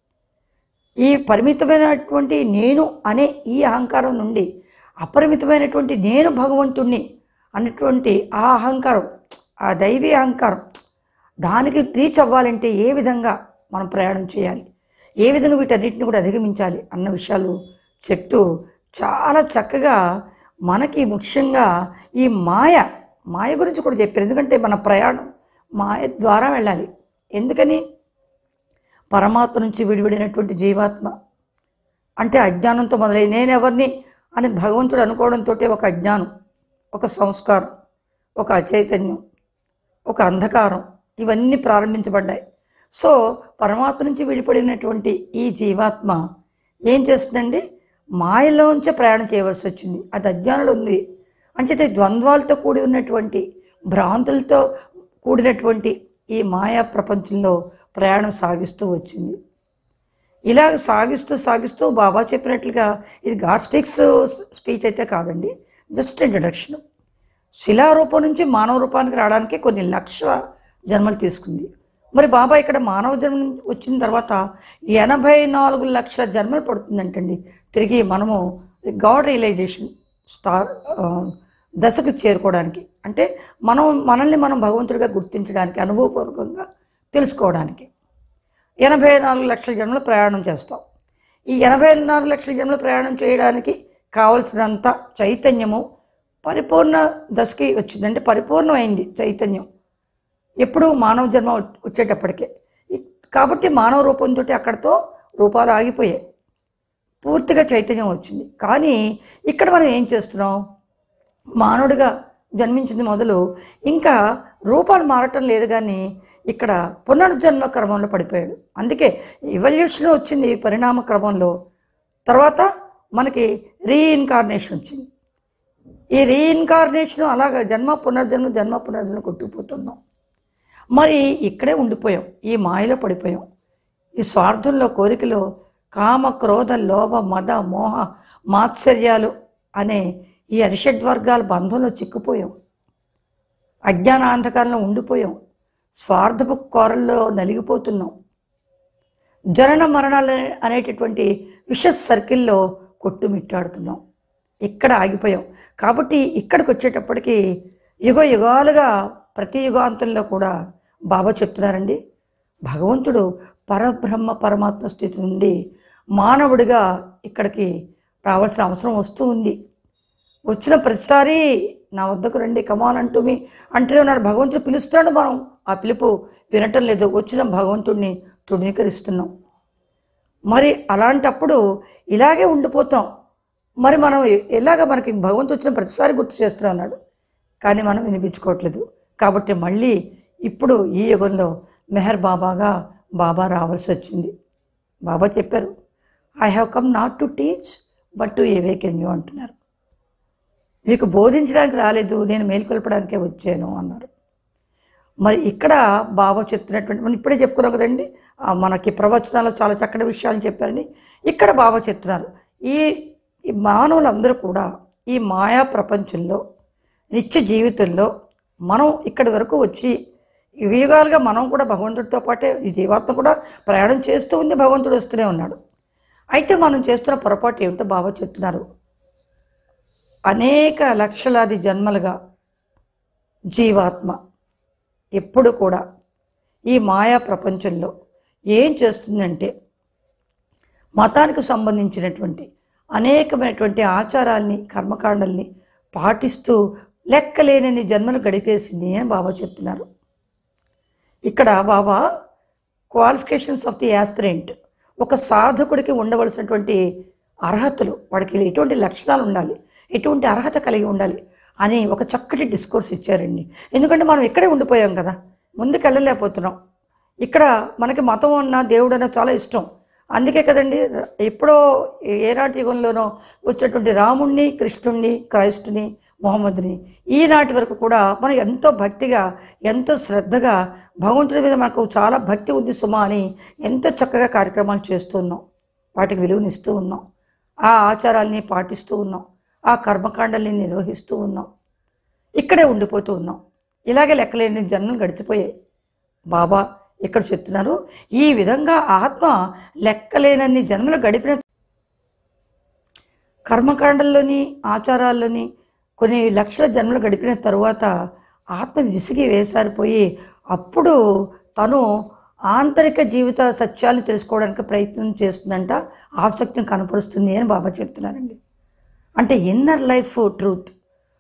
ఈ పరిమితమైనటువంటి నేను అనే ఈ అహంకారం నుండి అపరిమితమైనటువంటి నేను భగవంతుణ్ణి అన్నటువంటి ఆ అహంకారం ఆ దైవీ అహంకారం దానికి రీచ్ అవ్వాలంటే ఏ విధంగా మనం ప్రయాణం చేయాలి ఏ విధంగా వీటన్నిటిని కూడా అధిగమించాలి అన్న విషయాలు చెప్తూ చాలా చక్కగా మనకి ముఖ్యంగా ఈ మాయ మాయ గురించి కూడా చెప్పారు ఎందుకంటే మన ప్రయాణం మాయ ద్వారా వెళ్ళాలి ఎందుకని పరమాత్మ నుంచి విడివిడినటువంటి జీవాత్మ అంటే అజ్ఞానంతో మొదలై నేను ఎవరిని అని భగవంతుడు అనుకోవడంతో ఒక అజ్ఞానం ఒక సంస్కారం ఒక అచైతన్యం ఒక అంధకారం ఇవన్నీ ప్రారంభించబడ్డాయి సో పరమాత్మ నుంచి విడిపడినటువంటి ఈ జీవాత్మ ఏం చేస్తుందండి మాయలోంచే ప్రయాణం చేయవలసి వచ్చింది అది అజ్ఞానంలో ఉంది అంచేతే ద్వంద్వాలతో కూడి ఉన్నటువంటి భ్రాంతులతో కూడినటువంటి ఈ మాయా ప్రపంచంలో ప్రయాణం సాగిస్తూ వచ్చింది ఇలాగ సాగిస్తూ సాగిస్తూ బాబా చెప్పినట్లుగా ఇది గాడ్ స్పీక్స్ స్పీచ్ అయితే కాదండి జస్ట్ ఇంట్రడక్షన్ శిలారూపం నుంచి మానవ రూపానికి రావడానికి కొన్ని లక్షల జన్మలు తీసుకుంది మరి బాబా ఇక్కడ మానవ జన్మ వచ్చిన తర్వాత ఎనభై నాలుగు లక్షల జన్మలు పడుతుందంటండి తిరిగి మనము గాడ్ రియలైజేషన్ స్టార్ ఆ, దశకు చేరుకోవడానికి అంటే మనం మనల్ని మనం భగవంతుడిగా గుర్తించడానికి అనుభవపూర్వకంగా తెలుసుకోవడానికి ఎనభై నాలుగు లక్షల జన్మలు ప్రయాణం చేస్తాం ఈ ఎనభై నాలుగు లక్షల జన్మలు ప్రయాణం చేయడానికి కావలసినంత చైతన్యము పరిపూర్ణ దశకి వచ్చిందంటే పరిపూర్ణమైంది చైతన్యం ఎప్పుడు మానవ జన్మ వచ్చేటప్పటికే ఇ- కాబట్టి మానవ రూపంతో అక్కడితో రూపాలు ఆగిపోయాయి పూర్తిగా చైతన్యం వచ్చింది కానీ ఇక్కడ మనం ఏం చేస్తున్నాం మానవుడిగా జన్మించింది మొదలు ఇంకా రూపాలు మారటం లేదు కానీ ఇక్కడ పునర్జన్మ క్రమంలో పడిపోయాడు అందుకే ఎవల్యూషన్ వచ్చింది పరిణామ క్రమంలో తర్వాత మనకి రీఇన్కార్నేషన్ వచ్చింది ఈ రీఇన్కార్నేషన్ అలాగ జన్మ పునర్జన్మ జన్మ పునర్జన్మ కొట్టుకుపోతున్నాం మరి ఇక్కడే ఉండిపోయాం ఈ మాయలో పడిపోయాం ఈ స్వార్థంలో కోరికలో కామ క్రోధ లోభ మద మోహ మాత్సర్యాలు అనే ఈ అరిషడ్వర్గాల బంధంలో చిక్కుపోయాం అజ్ఞానాంధకారంలో ఉండిపోయాం స్వార్థపు కోరల్లో నలిగిపోతున్నాం జనన మరణాలు అనేటటువంటి విష సర్కిల్లో కొట్టుమిట్టాడుతున్నాం ఇక్కడ ఆగిపోయాం కాబట్టి ఇక్కడికి వచ్చేటప్పటికి యుగ యుగాలుగా ప్రతి యుగాంతంలో కూడా బాబా చెప్తున్నారండి భగవంతుడు పరబ్రహ్మ పరమాత్మ స్థితి నుండి మానవుడిగా ఇక్కడికి రావాల్సిన అవసరం వస్తూ ఉంది వచ్చిన ప్రతిసారి నా వద్దకు రండి కమాన్ అంటూ మీ అంటూనే ఉన్నాడు భగవంతుడు పిలుస్తాడు మనం ఆ పిలుపు వినటం లేదు వచ్చిన భగవంతుడిని తృణీకరిస్తున్నాం మరి అలాంటప్పుడు ఇలాగే ఉండిపోతాం మరి మనం ఎ- ఎలాగ మనకి భగవంతుడు వచ్చిన ప్రతిసారి గుర్తు చేస్తున్నా అన్నాడు కానీ మనం వినిపించుకోవట్లేదు కాబట్టి మళ్ళీ ఇప్పుడు ఈ యుగంలో మెహర్ బాబాగా బాబా రావాల్సి వచ్చింది బాబా చెప్పారు I have come not to teach but to awaken you అంటున్నారు మీకు బోధించడానికి రాలేదు నేను మేల్కొల్పడానికే వచ్చాను అన్నారు మరి ఇక్కడ బాబా చెప్తున్నటువంటి మనం ఇప్పుడే చెప్పుకున్నాం కదండి ఆ మనకి ప్రవచనాలు చాలా చక్కటి విషయాలు చెప్పారని ఇక్కడ బాబా చెప్తున్నారు ఈ ఈ మానవులందరూ కూడా ఈ మాయా ప్రపంచంలో నిత్య జీవితంలో మనం ఇక్కడి వరకు వచ్చి యుగ యుగాలుగా మనం కూడా భగవంతుడితో పాటే ఈ జీవాత్మ కూడా ప్రయాణం చేస్తూ ఉంది భగవంతుడు వస్తూనే ఉన్నాడు అయితే మనం చేస్తున్న పొరపాటు ఏమిటో బాబా చెప్తున్నారు అనేక లక్షలాది జన్మలుగా జీవాత్మ ఎప్పుడు కూడా ఈ మాయా ప్రపంచంలో ఏం చేస్తుందంటే మతానికి సంబంధించినటువంటి అనేకమైనటువంటి ఆచారాల్ని కర్మకాండల్ని పాటిస్తూ లెక్కలేనని జన్మలు గడిపేసింది అని బాబా చెప్తున్నారు ఇక్కడ Baba qualifications of the aspirant ఒక సాధకుడికి ఉండవలసినటువంటి అర్హతలు వాడికి ఎటువంటి లక్షణాలు ఉండాలి ఎటువంటి అర్హత కలిగి ఉండాలి అని ఒక చక్కటి డిస్కోర్స్ ఇచ్చారండి ఎందుకంటే మనం ఇక్కడే ఉండిపోయాం కదా ముందుకు వెళ్ళలేకపోతున్నాం ఇక్కడ మనకి మతం అన్న దేవుడు అన్న చాలా ఇష్టం అందుకే కదండి ఎప్పుడో ఏనాటి యుగంలోనో వచ్చినటువంటి రాముణ్ణి కృష్ణుణ్ణి క్రైస్తుని మొహమ్మద్ని ఈనాటి వరకు కూడా మనం ఎంతో భక్తిగా ఎంతో శ్రద్ధగా భగవంతుడి మీద మనకు చాలా భక్తి ఉంది సుమా అని ఎంతో చక్కగా కార్యక్రమాలు చేస్తున్నాం వాటికి విలువనిస్తూ ఉన్నాం ఆ ఆచారాల్ని పాటిస్తూ ఉన్నాం ఆ కర్మకాండల్ని నిర్వహిస్తూ ఉన్నాం ఇక్కడే ఉండిపోతూ ఉన్నాం ఇలాగే లెక్కలేని జన్మలు గడిచిపోయాయి బాబా ఇక్కడ చెప్తున్నారు ఈ విధంగా ఆత్మ లెక్కలేనన్ని జన్మలు గడిపిన కర్మకాండల్లోని ఆచారాల్లోని కొన్ని లక్షల జన్మలు గడిపిన తరువాత ఆత్మ విసిగి వేసారిపోయి అప్పుడు తను ఆంతరిక జీవిత సత్యాలను తెలుసుకోవడానికి ప్రయత్నం చేస్తుందంట ఆసక్తిని కనపరుస్తుంది అని బాబా చెప్తున్నారండి అంటే ఇన్నర్ లైఫ్ ట్రూత్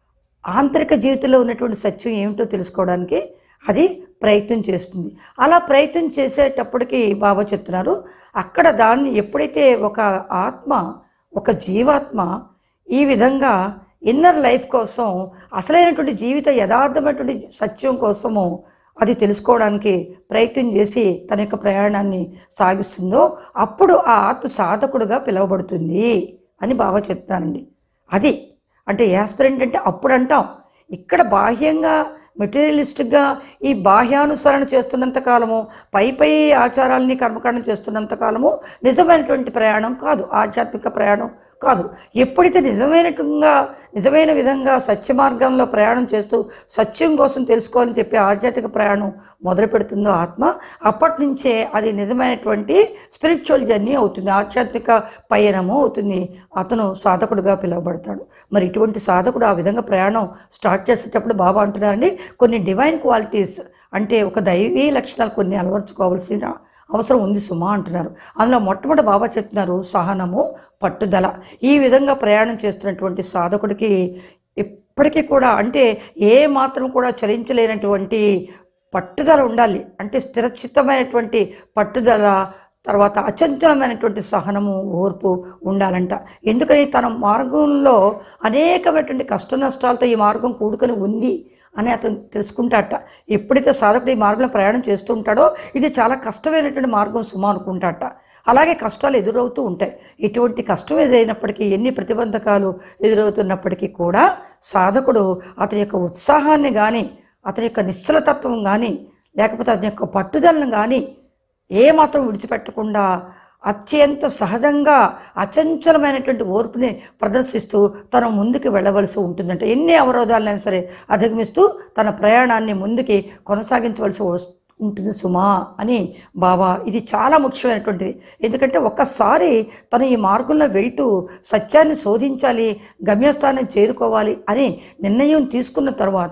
ఆంతరిక జీవితంలో ఉన్నటువంటి సత్యం ఏమిటో తెలుసుకోవడానికి అది ప్రయత్నం చేస్తుంది అలా ప్రయత్నం చేసేటప్పటికి బాబా చెప్తున్నారు అక్కడ దాన్ని ఎప్పుడైతే ఒక ఆత్మ ఒక జీవాత్మ ఈ విధంగా ఇన్నర్ లైఫ్ కోసం అసలైనటువంటి జీవిత యథార్థమైనటువంటి సత్యం కోసము అది తెలుసుకోవడానికి ప్రయత్నం చేసి తన యొక్క ప్రయాణాన్ని సాగిస్తుందో అప్పుడు ఆ ఆత్మ సాధకుడుగా పిలువబడుతుంది అని బాబా చెప్తానండి అది అంటే యాస్పిరెంట్ అంటే అప్పుడు అంటాం ఇక్కడ బాహ్యంగా మెటీరియలిస్టిక్గా ఈ బాహ్యానుసరణ చేస్తున్నంత కాలము పై పై ఆచారాలని కర్మకాండం చేస్తున్నంత కాలము నిజమైనటువంటి ప్రయాణం కాదు ఆధ్యాత్మిక ప్రయాణం కాదు ఎప్పుడైతే నిజమైనట్టుగా నిజమైన విధంగా సత్య మార్గంలో ప్రయాణం చేస్తూ సత్యం కోసం తెలుసుకోవాలని చెప్పి ఆధ్యాత్మిక ప్రయాణం మొదలు పెడుతుందో ఆత్మ అప్పటి నుంచే అది నిజమైనటువంటి స్పిరిచువల్ జర్నీ అవుతుంది ఆధ్యాత్మిక పయనము అవుతుంది అతను సాధకుడుగా పిలువబడతాడు మరి ఇటువంటి సాధకుడు ఆ విధంగా ప్రయాణం స్టార్ట్ చేసేటప్పుడు బాబా అంటున్నారండి కొన్ని డివైన్ క్వాలిటీస్ అంటే ఒక దైవీ లక్షణాలు కొన్ని అలవర్చుకోవాల్సిన అవసరం ఉంది సుమా అంటున్నారు అందులో మొట్టమొదటి బాబా చెప్తున్నారు సహనము పట్టుదల ఈ విధంగా ప్రయాణం చేస్తున్నటువంటి సాధకుడికి ఎప్పటికీ కూడా అంటే ఏ మాత్రం కూడా చలించలేనటువంటి పట్టుదల ఉండాలి అంటే స్థిరచిత్తమైనటువంటి పట్టుదల తర్వాత అచంచలమైనటువంటి సహనము ఓర్పు ఉండాలంట ఎందుకని తన మార్గంలో అనేకమైనటువంటి కష్ట నష్టాలతో ఈ మార్గం కూడుకొని ఉంది అని అతను తెలుసుకుంటాట ఎప్పుడైతే సాధకుడు ఈ మార్గంలో ప్రయాణం చేస్తూ ఉంటాడో ఇది చాలా కష్టమైనటువంటి మార్గం సుమా అనుకుంటాట అలాగే కష్టాలు ఎదురవుతూ ఉంటాయి ఎటువంటి కష్టం ఎదురైనప్పటికీ ఎన్ని ప్రతిబంధకాలు ఎదురవుతున్నప్పటికీ కూడా సాధకుడు అతని యొక్క ఉత్సాహాన్ని కానీ అతని యొక్క నిశ్చలతత్వం కానీ లేకపోతే అతని యొక్క పట్టుదలను కానీ ఏమాత్రం విడిచిపెట్టకుండా అత్యంత సహజంగా అచంచలమైనటువంటి ఓర్పుని ప్రదర్శిస్తూ తను ముందుకు వెళ్ళవలసి ఉంటుందంట ఎన్ని అవరోధాలైనా సరే అధిగమిస్తూ తన ప్రయాణాన్ని ముందుకి కొనసాగించవలసి వస్- ఉంటుంది సుమా అని బాబా ఇది చాలా ముఖ్యమైనటువంటిది ఎందుకంటే ఒక్కసారి తను ఈ మార్గంలో వెళ్తూ సత్యాన్ని శోధించాలి గమ్యస్థానం చేరుకోవాలి అని నిర్ణయం తీసుకున్న తర్వాత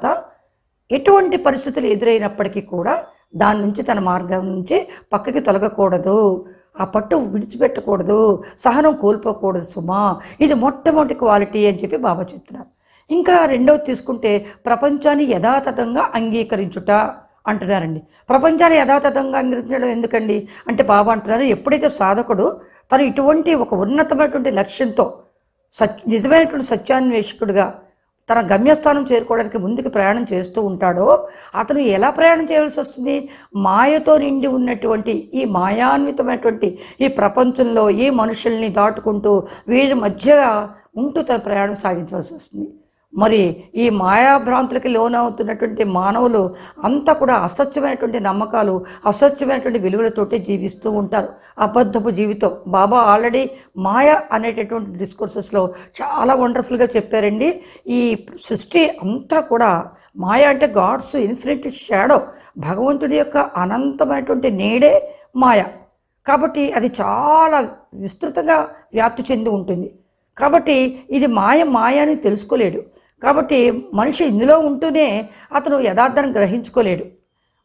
ఎటువంటి పరిస్థితులు ఎదురైనప్పటికీ కూడా దాని నుంచి తన మార్గం నుంచి పక్కకి తొలగకూడదు ఆ పట్టు విడిచిపెట్టకూడదు సహనం కోల్పోకూడదు సుమా ఇది మొట్టమొదటి క్వాలిటీ అని చెప్పి బాబా చెప్తున్నారు ఇంకా రెండవది తీసుకుంటే ప్రపంచాన్ని యథాతథంగా అంగీకరించుట అంటున్నారండి ప్రపంచాన్ని యథాతథంగా అంగీకరించడం ఎందుకండి అంటే బాబా అంటున్నారు ఎప్పుడైతే సాధకుడు తను ఇటువంటి ఒక ఉన్నతమైనటువంటి లక్ష్యంతో సత్ నిజమైనటువంటి సత్యాన్వేషకుడిగా తన గమ్యస్థానం చేరుకోవడానికి ముందుకు ప్రయాణం చేస్తూ ఉంటాడో అతను ఎలా ప్రయాణం చేయవలసి వస్తుంది మాయతో నిండి ఉన్నటువంటి ఈ మాయాన్వితమైనటువంటి ఈ ప్రపంచంలో ఈ మనుషుల్ని దాటుకుంటూ వీరి మధ్య ఉంటూ తన ప్రయాణం సాగించవలసి వస్తుంది మరి ఈ మాయాభ్రాంతులకి లోనవుతున్నటువంటి మానవులు అంతా కూడా అసత్యమైనటువంటి నమ్మకాలు అసత్యమైనటువంటి విలువలతోటి జీవిస్తూ ఉంటారు అబద్ధపు జీవితం బాబా ఆల్రెడీ మాయ అనేటటువంటి డిస్కోర్సెస్లో చాలా వండర్ఫుల్గా చెప్పారండి ఈ సృష్టి అంతా కూడా మాయ అంటే గాడ్స్ ఇన్ఫినిట్ షాడో భగవంతుడి యొక్క అనంతమైనటువంటి నీడే మాయ కాబట్టి అది చాలా విస్తృతంగా వ్యాప్తి చెంది ఉంటుంది కాబట్టి ఇది మాయ మాయ అని తెలుసుకోలేడు కాబట్టి మనిషి ఇందులో ఉంటూనే అతను యథార్థాన్ని గ్రహించుకోలేడు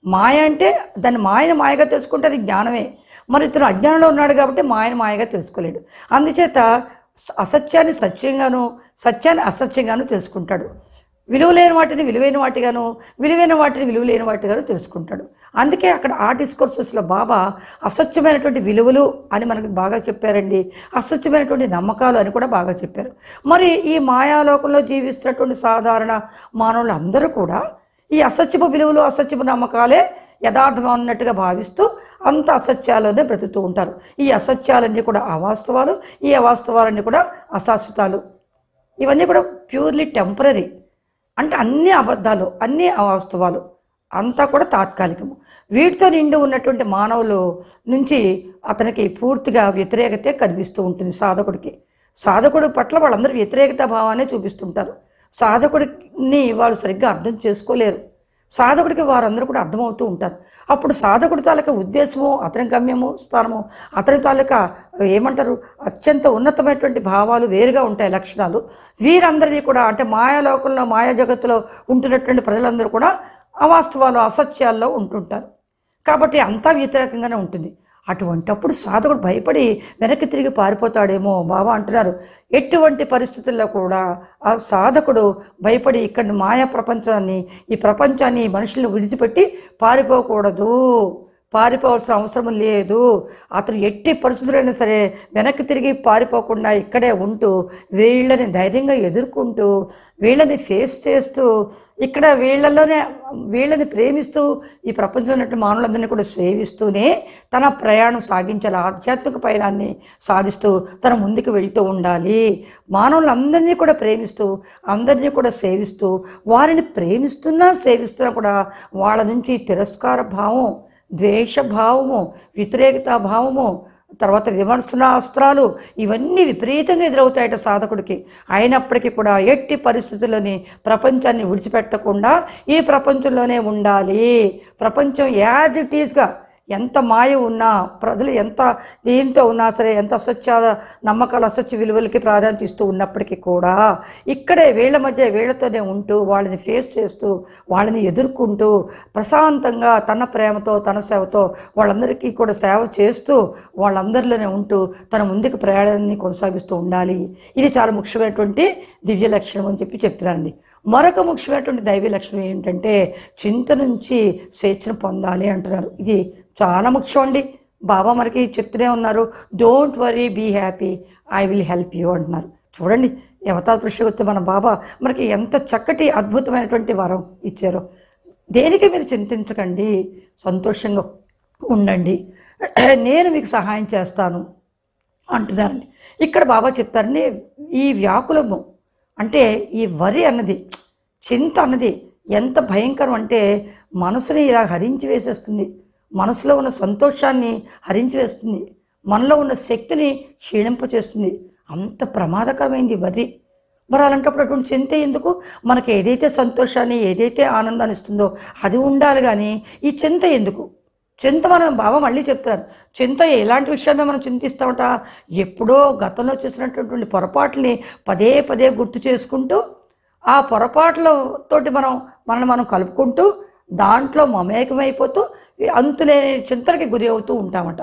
మాయ అంటే దాన్ని మాయను మాయగా తెలుసుకుంటే అది జ్ఞానమే మరి ఇతను అజ్ఞానంలో ఉన్నాడు కాబట్టి మాయను మాయగా తెలుసుకోలేడు అందుచేత అసత్యాన్ని సత్యంగాను సత్యాన్ని అసత్యంగాను తెలుసుకుంటాడు విలువ లేని వాటిని విలువైన వాటిగాను విలువైన వాటిని విలువ లేని వాటిగాను తెలుసుకుంటాడు అందుకే అక్కడ ఆ డిస్కోర్సెస్లో బాబా అసత్యమైనటువంటి విలువలు అని మనకు బాగా చెప్పారండి అసత్యమైనటువంటి నమ్మకాలు అని కూడా బాగా చెప్పారు మరి ఈ మాయాలోకంలో జీవిస్తున్నటువంటి సాధారణ మానవులు అందరూ కూడా ఈ అసత్యపు విలువలు అసత్యపు నమ్మకాలే యథార్థం అన్నట్టుగా భావిస్తూ అంత అసత్యాలనే బ్రతుకుతూ ఉంటారు ఈ అసత్యాలన్నీ కూడా అవాస్తవాలు ఈ అవాస్తవాలన్నీ కూడా అశాశ్వతాలు ఇవన్నీ కూడా ప్యూర్లీ టెంపరీ అంటే అన్ని అబద్ధాలు అన్ని అవాస్తవాలు అంతా కూడా తాత్కాలికము వీటితో నిండి ఉన్నటువంటి మానవులు నుంచి అతనికి పూర్తిగా వ్యతిరేకతే కనిపిస్తూ ఉంటుంది సాధకుడికి సాధకుడి పట్ల వాళ్ళందరూ వ్యతిరేకత భావాన్ని చూపిస్తుంటారు సాధకుడిని వాళ్ళు సరిగ్గా అర్థం చేసుకోలేరు సాధకుడికి వారందరూ కూడా అర్థమవుతూ ఉంటారు అప్పుడు సాధకుడి తాలూకా ఉద్దేశము అతని గమ్యము స్థానము అతని తాలూకా ఏమంటారు అత్యంత ఉన్నతమైనటువంటి భావాలు వేరుగా ఉంటాయి లక్షణాలు వీరందరిది కూడా అంటే మాయాలోకంలో మాయా జగత్తులో ఉంటున్నటువంటి ప్రజలందరూ కూడా అవాస్తవాలు అసత్యాల్లో ఉంటుంటారు కాబట్టి అంతా వ్యతిరేకంగానే ఉంటుంది అటువంటప్పుడు సాధకుడు భయపడి వెనక్కి తిరిగి పారిపోతాడేమో బాబా అంటున్నారు ఎటువంటి పరిస్థితుల్లో కూడా ఆ సాధకుడు భయపడి ఇక్కడ మాయా ప్రపంచాన్ని ఈ ప్రపంచాన్ని ఈ మనుషులను విడిచిపెట్టి పారిపోకూడదు పారిపోవాల్సిన అవసరం లేదు అతను ఎట్టి పరిస్థితులైనా సరే వెనక్కి తిరిగి పారిపోకుండా ఇక్కడే ఉంటూ వీళ్ళని ధైర్యంగా ఎదుర్కొంటూ వీళ్ళని ఫేస్ చేస్తూ ఇక్కడ వీళ్ళలోనే వీళ్ళని ప్రేమిస్తూ ఈ ప్రపంచంలో ఉన్నటువంటి మానవులందరినీ కూడా సేవిస్తూనే తన ప్రయాణం సాగించాలి ఆధ్యాత్మిక పయనాన్ని సాధిస్తూ తన ముందుకు వెళ్తూ ఉండాలి మానవులందరినీ కూడా ప్రేమిస్తూ అందరినీ కూడా సేవిస్తూ వారిని ప్రేమిస్తున్నా సేవిస్తున్నా కూడా వాళ్ళ నుంచి తిరస్కార భావం ద్వేషభావము వ్యతిరేకతా భావము తర్వాత విమర్శనాస్త్రాలు ఇవన్నీ విపరీతంగా ఎదురవుతాయట సాధకుడికి అయినప్పటికీ కూడా ఎట్టి పరిస్థితుల్లోని ప్రపంచాన్ని విడిచిపెట్టకుండా ఈ ప్రపంచంలోనే ఉండాలి ప్రపంచం యాజ్ ఇట్ ఈస్గా ఎంత మాయ ఉన్నా ప్రజలు ఎంత దీంతో ఉన్నా సరే ఎంత అసత్యాల నమ్మకాలు అసత్య విలువలకి ప్రాధాన్యత ఇస్తూ ఉన్నప్పటికీ కూడా ఇక్కడే వీళ్ళ మధ్య వీళ్ళతోనే ఉంటూ వాళ్ళని ఫేస్ చేస్తూ వాళ్ళని ఎదుర్కొంటూ ప్రశాంతంగా తన ప్రేమతో తన సేవతో వాళ్ళందరికీ కూడా సేవ చేస్తూ వాళ్ళందరిలోనే ఉంటూ తన ముందుకు ప్రయాణాన్ని కొనసాగిస్తూ ఉండాలి ఇది చాలా ముఖ్యమైనటువంటి దివ్య లక్షణం అని చెప్పి చెప్తున్నారండి మరొక ముఖ్యమైనటువంటి దైవ లక్షణం ఏంటంటే చింత నుంచి స్వేచ్ఛను పొందాలి అంటున్నారు ఇది చాలా ముఖ్యం అండి బాబా మనకి చెప్తూనే ఉన్నారు don't worry be happy I will help you అంటున్నారు చూడండి అవతార పురుషోత్తి మన బాబా మనకి ఎంత చక్కటి అద్భుతమైనటువంటి వరం ఇచ్చారో దేనికి మీరు చింతించకండి సంతోషంగా ఉండండి నేను మీకు సహాయం చేస్తాను అంటున్నారండి ఇక్కడ బాబా చెప్తారండి ఈ వ్యాకులము అంటే ఈ వరి అన్నది చింత అన్నది ఎంత భయంకరం అంటే మనసుని ఇలా హరించి వేసేస్తుంది మనసులో ఉన్న సంతోషాన్ని హరించి వేస్తుంది మనలో ఉన్న శక్తిని క్షీణింపచేస్తుంది అంత ప్రమాదకరమైంది వరి మరి అలాంటప్పుడు అటువంటి చింత ఎందుకు మనకి ఏదైతే సంతోషాన్ని ఏదైతే ఆనందాన్ని ఇస్తుందో అది ఉండాలి కానీ ఈ చింత ఎందుకు చింత మనం బాబా మళ్ళీ చెప్తారు చింత ఎలాంటి విషయాల్లో మనం చింతిస్తామట ఎప్పుడో గతంలో చేసినటువంటి పొరపాట్లని పదే పదే గుర్తు చేసుకుంటూ ఆ పొరపాట్లతోటి మనం మనల్ని మనం కలుపుకుంటూ దాంట్లో మమేకమైపోతూ ఈ అంతులేని చింతలకి గురి అవుతూ ఉంటామట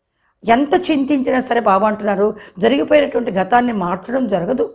ఎంత చింతించినా సరే బాబా అంటున్నారు జరిగిపోయినటువంటి గతాన్ని మార్చడం జరగదు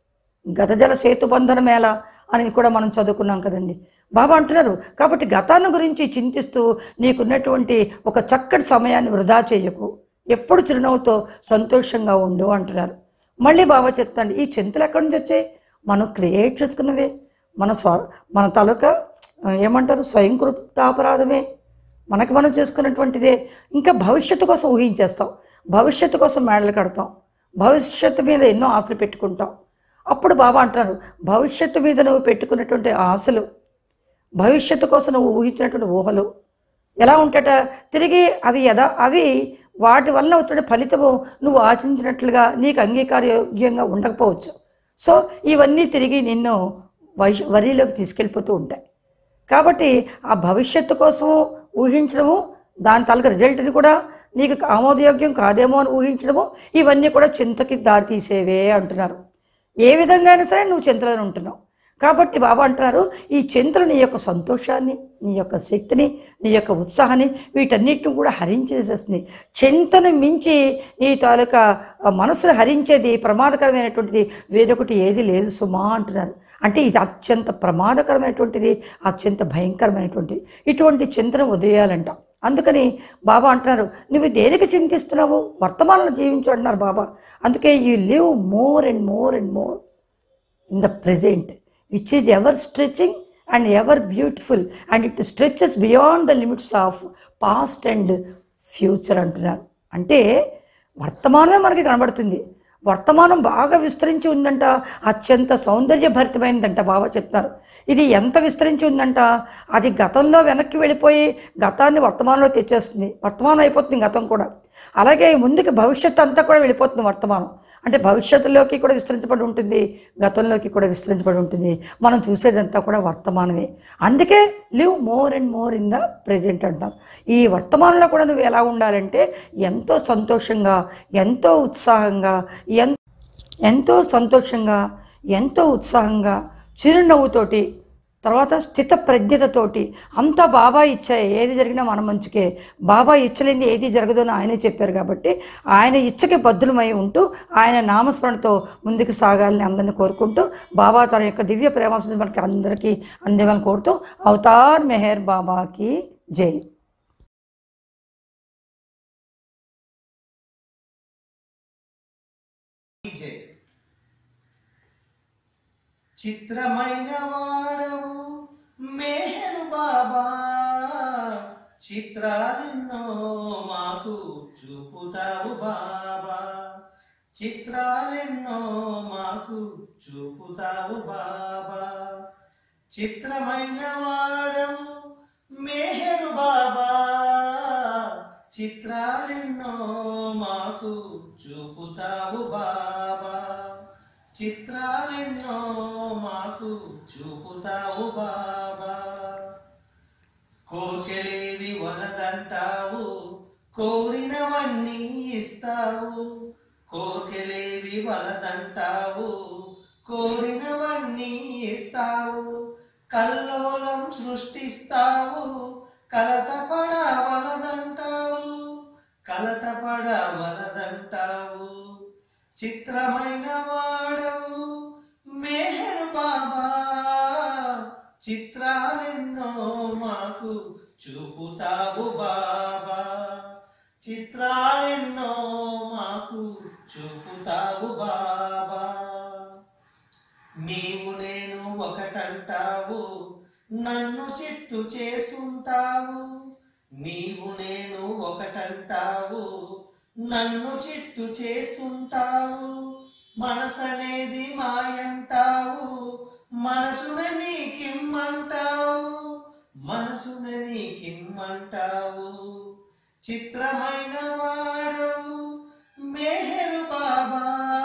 గతజల సేతుబంధన మేళ అని కూడా మనం చదువుకున్నాం కదండి బాబా అంటున్నారు కాబట్టి గతాన్ని గురించి చింతిస్తూ నీకున్నటువంటి ఒక చక్కటి సమయాన్ని వృధా చేయకు ఎప్పుడు చిరునవ్వుతో సంతోషంగా ఉండు అంటున్నారు మళ్ళీ బాబా చెప్తాండి ఈ చింతలు ఎక్కడి నుంచి వచ్చాయి మనం క్రియేట్ చేసుకున్నవే మన స్వ మన తాలూకా ఆ, ఏమంటారు స్వయంకృతాపరాధమే మనకి మనం చేసుకున్నటువంటిదే ఇంకా భవిష్యత్తు కోసం ఊహించేస్తాం భవిష్యత్తు కోసం మేడలు కడతాం భవిష్యత్తు మీద ఎన్నో ఆశలు పెట్టుకుంటాం అప్పుడు బాబా అంటున్నారు భవిష్యత్తు మీద నువ్వు పెట్టుకున్నటువంటి ఆశలు భవిష్యత్తు కోసం నువ్వు ఊహించినటువంటి ఊహలు ఎలా ఉంటాట తిరిగి అవి యథా అవి వాటి వల్ల వచ్చిన ఫలితము నువ్వు ఆశించినట్లుగా నీకు అంగీకారయోగ్యంగా ఉండకపోవచ్చు సో ఇవన్నీ తిరిగి నిన్ను వైష్ వరిలోకి తీసుకెళ్ళిపోతూ ఉంటాయి కాబట్టి ఆ భవిష్యత్తు కోసం ఊహించడము దాని తాలూకు రిజల్ట్ని కూడా నీకు ఆమోదయోగ్యం కాదేమో అని ఊహించడము ఇవన్నీ కూడా చింతకి దారితీసేవే అంటున్నారు ఏ విధంగా అయినా సరే నువ్వు చింతలోనే ఉంటున్నావు కాబట్టి బాబా అంటున్నారు ఈ చంద్రుని యొక్క సంతోషాన్ని నీ యొక్క శక్తిని నీ యొక్క ఉత్సాహాన్ని వీటన్నిటిని కూడా హరించేసేస్తుంది చింతను మించి నీ తాలూకా ఆ, మనసును హరించేది ప్రమాదకరమైనటువంటిది వేరొకటి ఏది లేదు సుమా అంటున్నారు అంటే ఇది అత్యంత ప్రమాదకరమైనటువంటిది అత్యంత భయంకరమైనటువంటిది ఇటువంటి చింతన వదిలేయాలంట అందుకని బాబా అంటున్నారు నువ్వు దేనికి చింతిస్తున్నావు వర్తమానంలో జీవించు అంటున్నారు బాబా అందుకే you live more and more and more in the present which is ever stretching and ever beautiful and it stretches beyond the limits of past and future అంటున్నారు అంటే వర్తమానమే మనకి కనబడుతుంది వర్తమానం బాగా విస్తరించి ఉందంట అత్యంత సౌందర్యభరితమైనదంట బాబా చెప్తారు ఇది ఎంత విస్తరించి ఉందంట అది గతంలో వెనక్కి వెళ్ళిపోయి గతాన్ని వర్తమానంలో తెచ్చేస్తుంది వర్తమానం అయిపోతుంది గతం కూడా అలాగే ముందుకి భవిష్యత్తు అంతా కూడా వెళ్ళిపోతుంది వర్తమానం అంటే భవిష్యత్తులోకి కూడా విస్తరించబడి ఉంటుంది గతంలోకి కూడా విస్తరించబడి ఉంటుంది మనం చూసేదంతా కూడా వర్తమానమే అందుకే live more and more in the present అంటాం ఈ వర్తమానంలో కూడా నువ్వు ఎలా ఉండాలంటే ఎంతో సంతోషంగా ఎంతో ఉత్సాహంగా ఎన్ ఎంతో సంతోషంగా ఎంతో ఉత్సాహంగా చిరునవ్వుతోటి తర్వాత స్థిత ప్రజ్ఞతతోటి అంతా బాబా ఇచ్చే ఏది జరిగినా మన మంచికే బాబా ఇచ్చలేంది ఏది జరగదు అని ఆయనే చెప్పారు కాబట్టి ఆయన ఇచ్చకి బద్దులమై ఉంటూ ఆయన నామస్మరణతో ముందుకు సాగాలని అందరిని కోరుకుంటూ బాబా తన యొక్క దివ్య ప్రేమాశ మనకి అందరికీ అందేవాలని కోరుతూ అవతార్ మెహర్ బాబాకి జై చిత్రమైన వాడవు మేహరు బాబా చిత్రాలెన్నో మాకు చూపుతావు బాబా చిత్రాలెన్నో మాకు చూపుతావు బాబా చిత్రమైన వాడవు మేహరు బాబా చిత్రాలెన్నో మాకు చూపుతావు బాబా చిత్రాలెన్నో మాకు చూపుతావు బాబా కోకెలేవి వలదంటావు కోరినవన్నీ ఇస్తావు కోకెలేవి వలదంటావు కోరినవన్నీ ఇస్తావు కల్లోలం సృష్టిస్తావు కలతపడ వలదంటావు కలతపడ వలదంటావు చిత్రమైన వాడవు మేహర్ బాబా చిత్రాలెన్నో మాకు చూపుతావు బాబా చిత్రాలెన్నో మాకు చూపుతావు బాబా నీవు నేను ఒకటంటావు నన్ను చిత్తు చేస్తుంటావు నీవు నేను ఒకటంటావు నన్ను చిత్తు చేస్తుంటావు మనసనేది మాయంటావు మనసున నీకిమ్మంటావు మనసున నీకిమ్మంటావు చిత్రమైన వాడవు మేహరు బాబా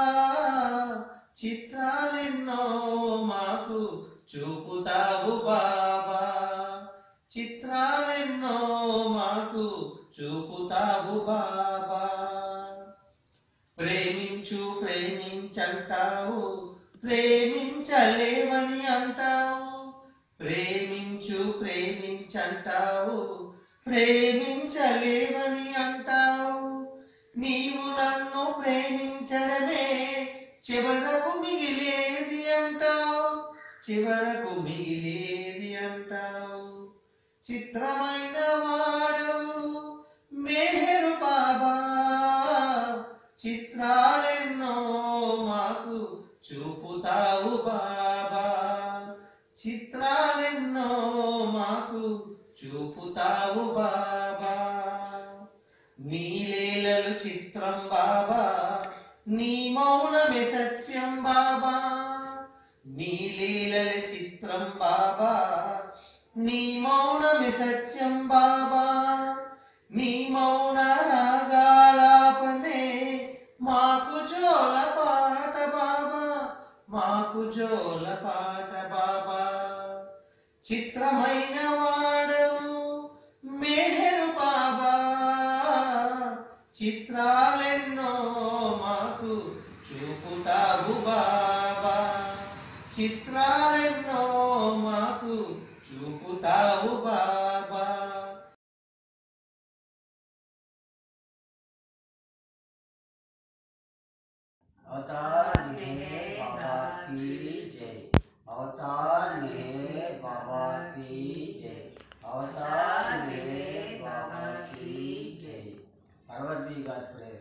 చిత్రాలెన్నో మాకు చూపుతావు బాబా చిత్రాలెన్నో మాకు చూపుతావు బాబా ప్రేమించు ప్రేమించంటావు ప్రేమించలేవని అంటావు ప్రేమించు ప్రేమించంటావు ప్రేమించలేవని అంటావు నీవు నన్ను ప్రేమించడమే చివరకు మిగిలేది అంటావు చివరకు మిగిలేది అంటావు చిత్రమైన వాడవు మేహరు బాబా చిత్రాలెన్నో మాకు చూపుతావు బాబా చిత్రాలెన్నో మాకు చూపుతావు బాబా నీ లీలలు చిత్రం బాబా నీ మౌనమే సత్యం బాబా నీ లీలలు చిత్రం బాబా నీ మౌనమే సత్యం బాబా నీ మౌన రాగాలాపనే మాకు జోల పాట బాబా మాకు జోల పాట బాబా చిత్రమైన వాడవు మేహరు బాబా చిత్రాలెన్నో మాకు చూపుతావు బాబా చిత్రాలెన్నో అవుతావు బాబా अवतार मेरे बाबा की जय अवतार मेरे बाबा की जय अवतार मेरे बाबा की जय पार्वती का प्रेम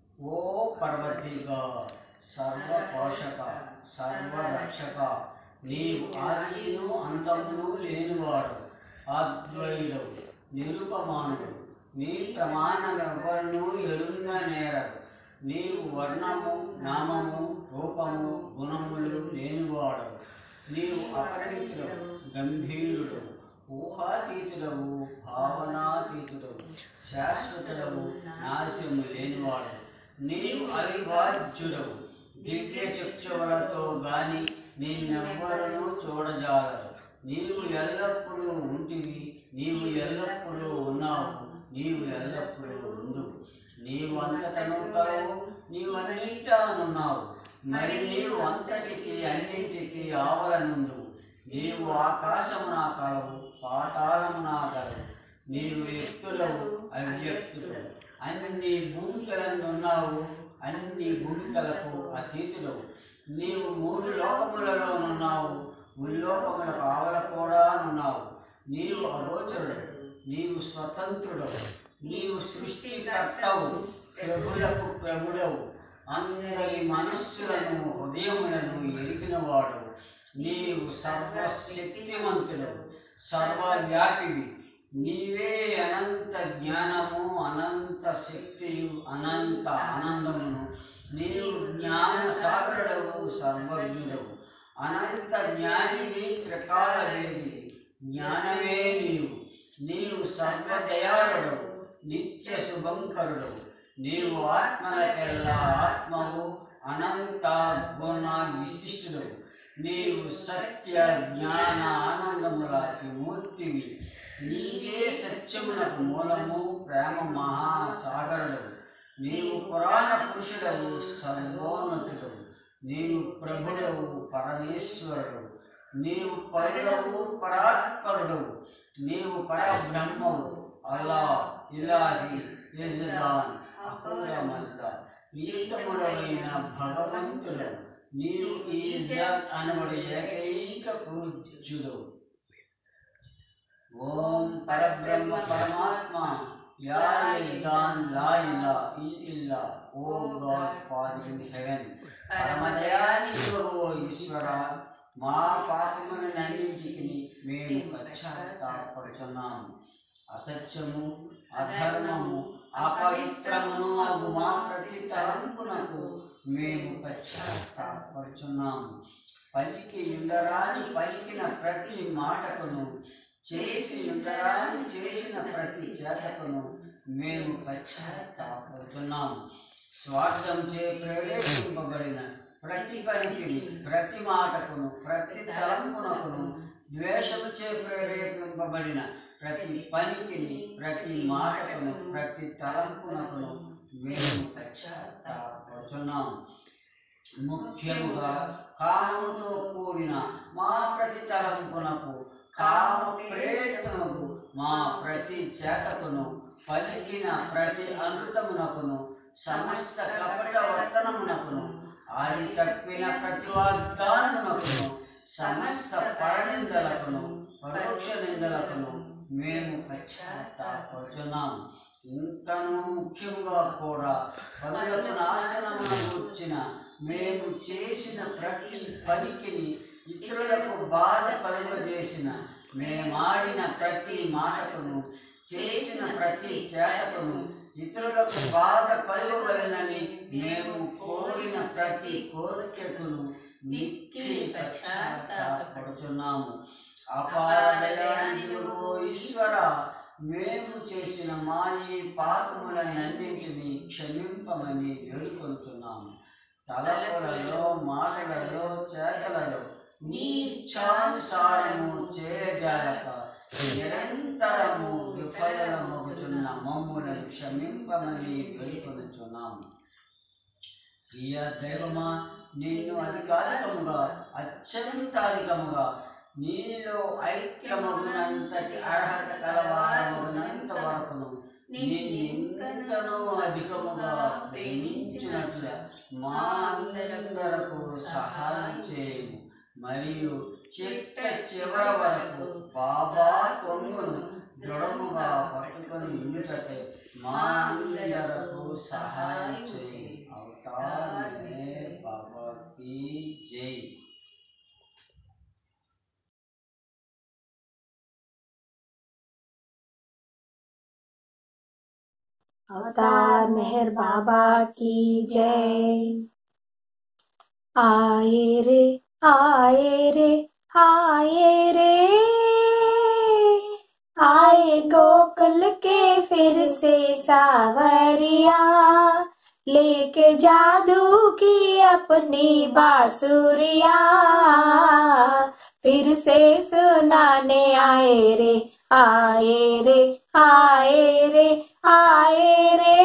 ఓ పర్వతిగా సర్వ పోషక సర్వ రక్షక నీవు ఆదిను అంతమును లేనివాడు అద్వైతుడు నిరుపమానుడు నీ ప్రమాణమెవ్వరును ఎరుంగ నేరడు నీవు వర్ణము నామము రూపము గుణములు లేనివాడు నీవు అపరిమితుడవు గంభీరుడు ఊహాతీతుడవు భావనాతీతుడవు శాశ్వతుడవు నాశము లేనివాడు నీవు అవిభాజ్యుడవు దివ్య చక్షువులతో గాని నిన్నెవ్వరూ చూడజాలరు నీవు ఎల్లప్పుడూ ఉంటివి నీవు ఎల్లప్పుడూ ఉన్నావు నీవు ఎల్లప్పుడూ ఉండు నీవు అంతటను కలవు నీవు అన్నింటానున్నావు మరి నీవు అంతటికి అన్నింటికి ఆవలనుందు నీవు ఆకాశమునా కలవు పాతాళమునా కలవు నీవు వ్యక్తులవు అవ్యక్తుడు అన్ని భూమికలందున్నావు అన్ని భూమికలకు అతీతుడవు నీవు మూడు లోకములలోనున్నావు ముల్లోకములకు ఆవల కూడా నున్నావు నీవు అగోచరుడు నీవు స్వతంత్రుడవు నీవు సృష్టికర్తవు ప్రభులకు ప్రభుడవు అందరి మనస్సులను హృదయములను ఎరిగినవాడు నీవు సర్వశక్తివంతుడవు సర్వవ్యాపివి నీవే అనంత జ్ఞానము అనంత శక్తియు అనంత ఆనందమును నీవు జ్ఞాన సాగరుడవు సర్వజ్ఞుడవు అనంత జ్ఞానిని త్రికాలవేది జ్ఞానమే నీవు నీవు సర్వదయాళుడవు నిత్య శుభంకరుడవు నీవు ఆత్మలకెల్లా ఆత్మవు అనంత గుణ విశిష్టుడవు నీవు సత్య జ్ఞాన ఆనందములకి మూర్తివి నీవే సత్యమునకు మూలము ప్రేమ మహాసాగరుడవు నీవు పురాణ పురుషుడవు సర్వోన్నతుడవు నీవు ప్రభుడవు పరమేశ్వరుడు నీవు పరుడవు పరాత్పరుడవు నీవు పరబ్రహ్మవు అల్లా ఇలాహి యజదాన్ అహూర మజ్దా ప్రీతముడవైన భగవంతుడు నీవు ఈజత్ అనబడు ఏకైక పూజ్యుడు ఓం పరబ్రహ్మ పరమాత్మ యా యజ్దాన్ లా ఇలా ఇల్ ఇల్లా O God father in heaven పరమదయానికి ఓ ఈశ్వర మా పాపములన్నింటికి మేము పశ్చాత్తాపడుచున్నాము అసత్యము అధర్మము అపవిత్రమును అగు మా ప్రతి తలంపునకు మేము పశ్చాత్తాపడుచున్నాము పలికి ఉండరాని పలికిన ప్రతి మాటకును చేసి ఉండరాని చేసిన ప్రతి చేతకును మేము పశ్చాత్తాపడుచున్నాము స్వార్థంచే ప్రేరేపింపబడిన ప్రతి పనికి ప్రతి మాటకును ప్రతి తలంపునకును ద్వేషముచే ప్రేరేపింపబడిన ప్రతి పనికిని ప్రతి మాటకును ప్రతి తలంపునకును మేము పశ్చాత్తాపడుచున్నాము ముఖ్యముగా కామముతో కూడిన మా ప్రతి తలంపునకు కామ ప్రేరితముకు మా ప్రతి చేతకును పలికిన ప్రతి అమృతమునకును సమస్త కపట వర్తనమునకును ఆడి తప్పిన ప్రతి వాగ్దానమునకును సమస్త పరనిందలకును పరోక్ష నిందలకును మేము పశ్చాత్తాపడుచున్నాము ఇంకను ముఖ్యముగా కూడా పనులకు నాశనమును వచ్చిన మేము చేసిన ప్రతి పనికిని ఇతరులకు బాధ కలుగజేసిన మేమాడిన ప్రతి మాటకును చేసిన ప్రతి చేతకును ఇతరులకు బాధ కలుగవలనని మేము కోరిన ప్రతి కోరికకును మిక్కిలి పశ్చాత్తాపడుచున్నాము అపారదయానిదిగో ఈశ్వర మేము చేసిన మా ఈ పాపములన్నింటినీ క్షమింపమని వేడుకొంటున్నాము తలపులలో మాటలలో చేతలలో నీ ఇచ్ఛానుసారము చేయజాలక నిరంతరము విఫలమగుచున్న మమ్ములను క్షమింపమని వేడుకొనుచున్నాము ప్రియ దైవమా నేను అధికారికముగా అత్యంత అధికముగా నీలో ఐక్యమగునంతటి అర్హత కలవారమగునంత వరకును నిన్నింకనూ అధికముగా ప్రేమించినట్లు మా అందరకు సహాయం చేయము మరియు చిట్ట చివర వరకు బాబా కొంగును దృఢముగా పట్టుకొని ఉండుటకై మా అందరకు సహాయం చేయి అవతార్ మెహర్ బాబా కీ జై अवतार मेहर बाबा की जय आए रे आए रे आए रे आए गोकुल के फिर से सावरिया लेके जादू की अपनी बांसुरिया फिर से सुनाने आए रे आए रे आए रे आए रे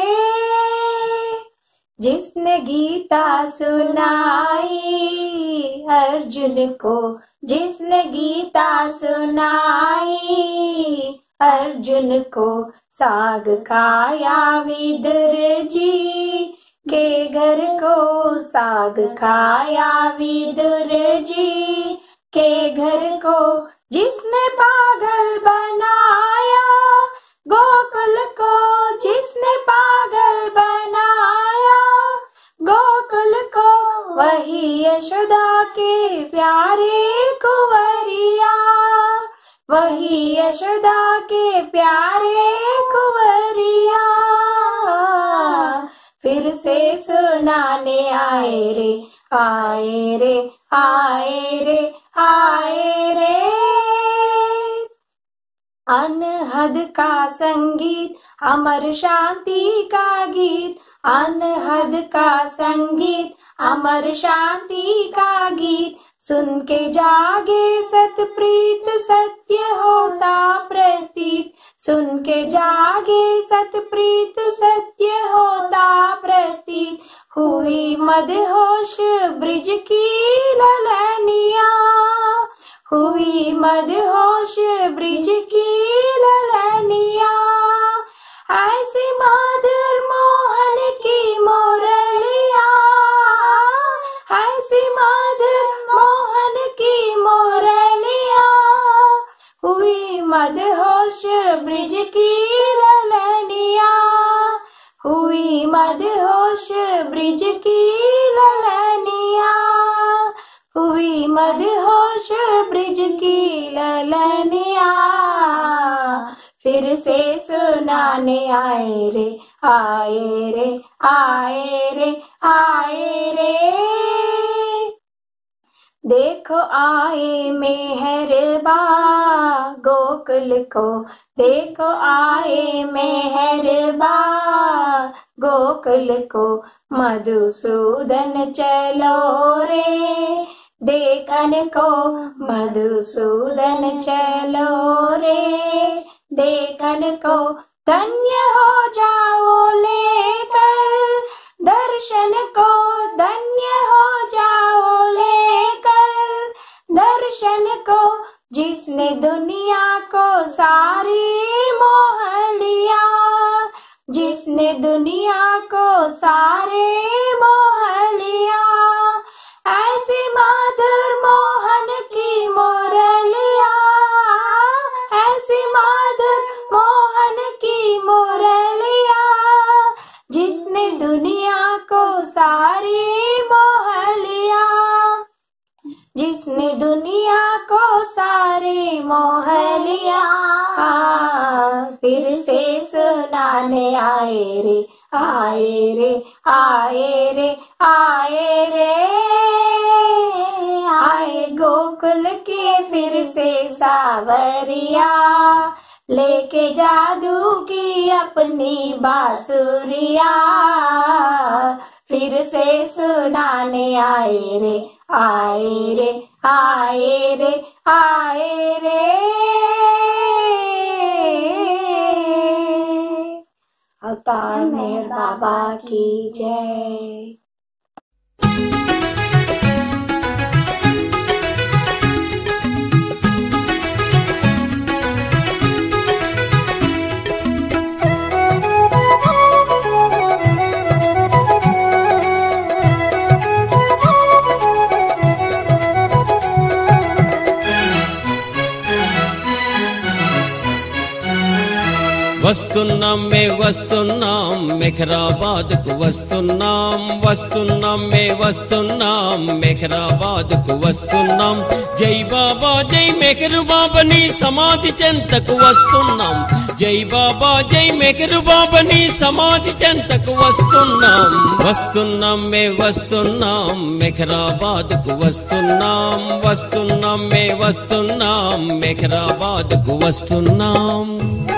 जिसने गीता सुनाई अर्जुन को जिसने गीता सुनाई अर्जुन को साग खाया विदुर जी के घर को साग खाया विदुर जी के घर को जिसने पागल बनाया गोकुल को जिसने पागल बनाया गोकुल को वही यशोदा के प्यारे कुंवरिया वही यशोदा के प्यारे कुंवरिया फिर से सुनाने आए रे आए रे आए रे आए रे अनहद का संगीत अमर शांति का गीत अनहद का संगीत अमर शांति का गीत सुन के जागे सतप्रीत सत्य होता प्रतीत सुन के जागे सतप्रीत सत्य होता प्रतीत हुई मदहोश ब्रिज की ललनिया हुई मदहोश ब्रिज की ललनिया ऐसी मधुर मोहन की मोरलिया ऐसी मधुर मोहन की मोरलिया हुई मदहोश ब्रिज की ललनिया हुई मदहोश ब्रिज की ललनिया हुई मदहोश ब्रिज की ललनिया फिर से सुनाने आए रे आए रे आए रे आए रे देखो आए मेहरबा गोकुल को देखो आए मेहरबा गोकुल को मधुसूदन चलो रे देखन को मधुसूदन चलो रे देखन को धन्य हो जाओ लेकर दर्शन को धन्य हो जाओ लेकर दर्शन को जिसने दुनिया को सारी मोह लिया जिसने दुनिया को सारे मोह लिया ऐसी मधुर मोहन की मोरलिया ऐसी मधुर मोहन की मोरलिया जिसने दुनिया को सारी मोह लिया जिसने दुनिया को सारे मोह लिया फिर से सुनाने आए रे आए रे आए रे आए रे आए गोकुल के फिर से सावरिया लेके जादू की अपनी बांसुरिया फिर से सुनाने आए रे आए रे आए रे आए रे अवतार मेहर बाबा की जय వస్తున్నాం మే వస్తున్నాం మెహరాబాద్ కు వస్తున్నాం వస్తున్నాం మే వస్తున్నాం మెహరాబాద్ కు వస్తున్నాం జై బాబా జై మెహరు బాబని సమాధి చెంతకు వస్తున్నాం జై బాబా జై మెహరు బాబని సమాధి చెంతకు వస్తున్నాం వస్తున్నాం మే వస్తున్నాం మెహరాబాద్ కు వస్తున్నాం వస్తున్నాం మే వస్తున్నాం మెహరాబాద్ కు వస్తున్నాం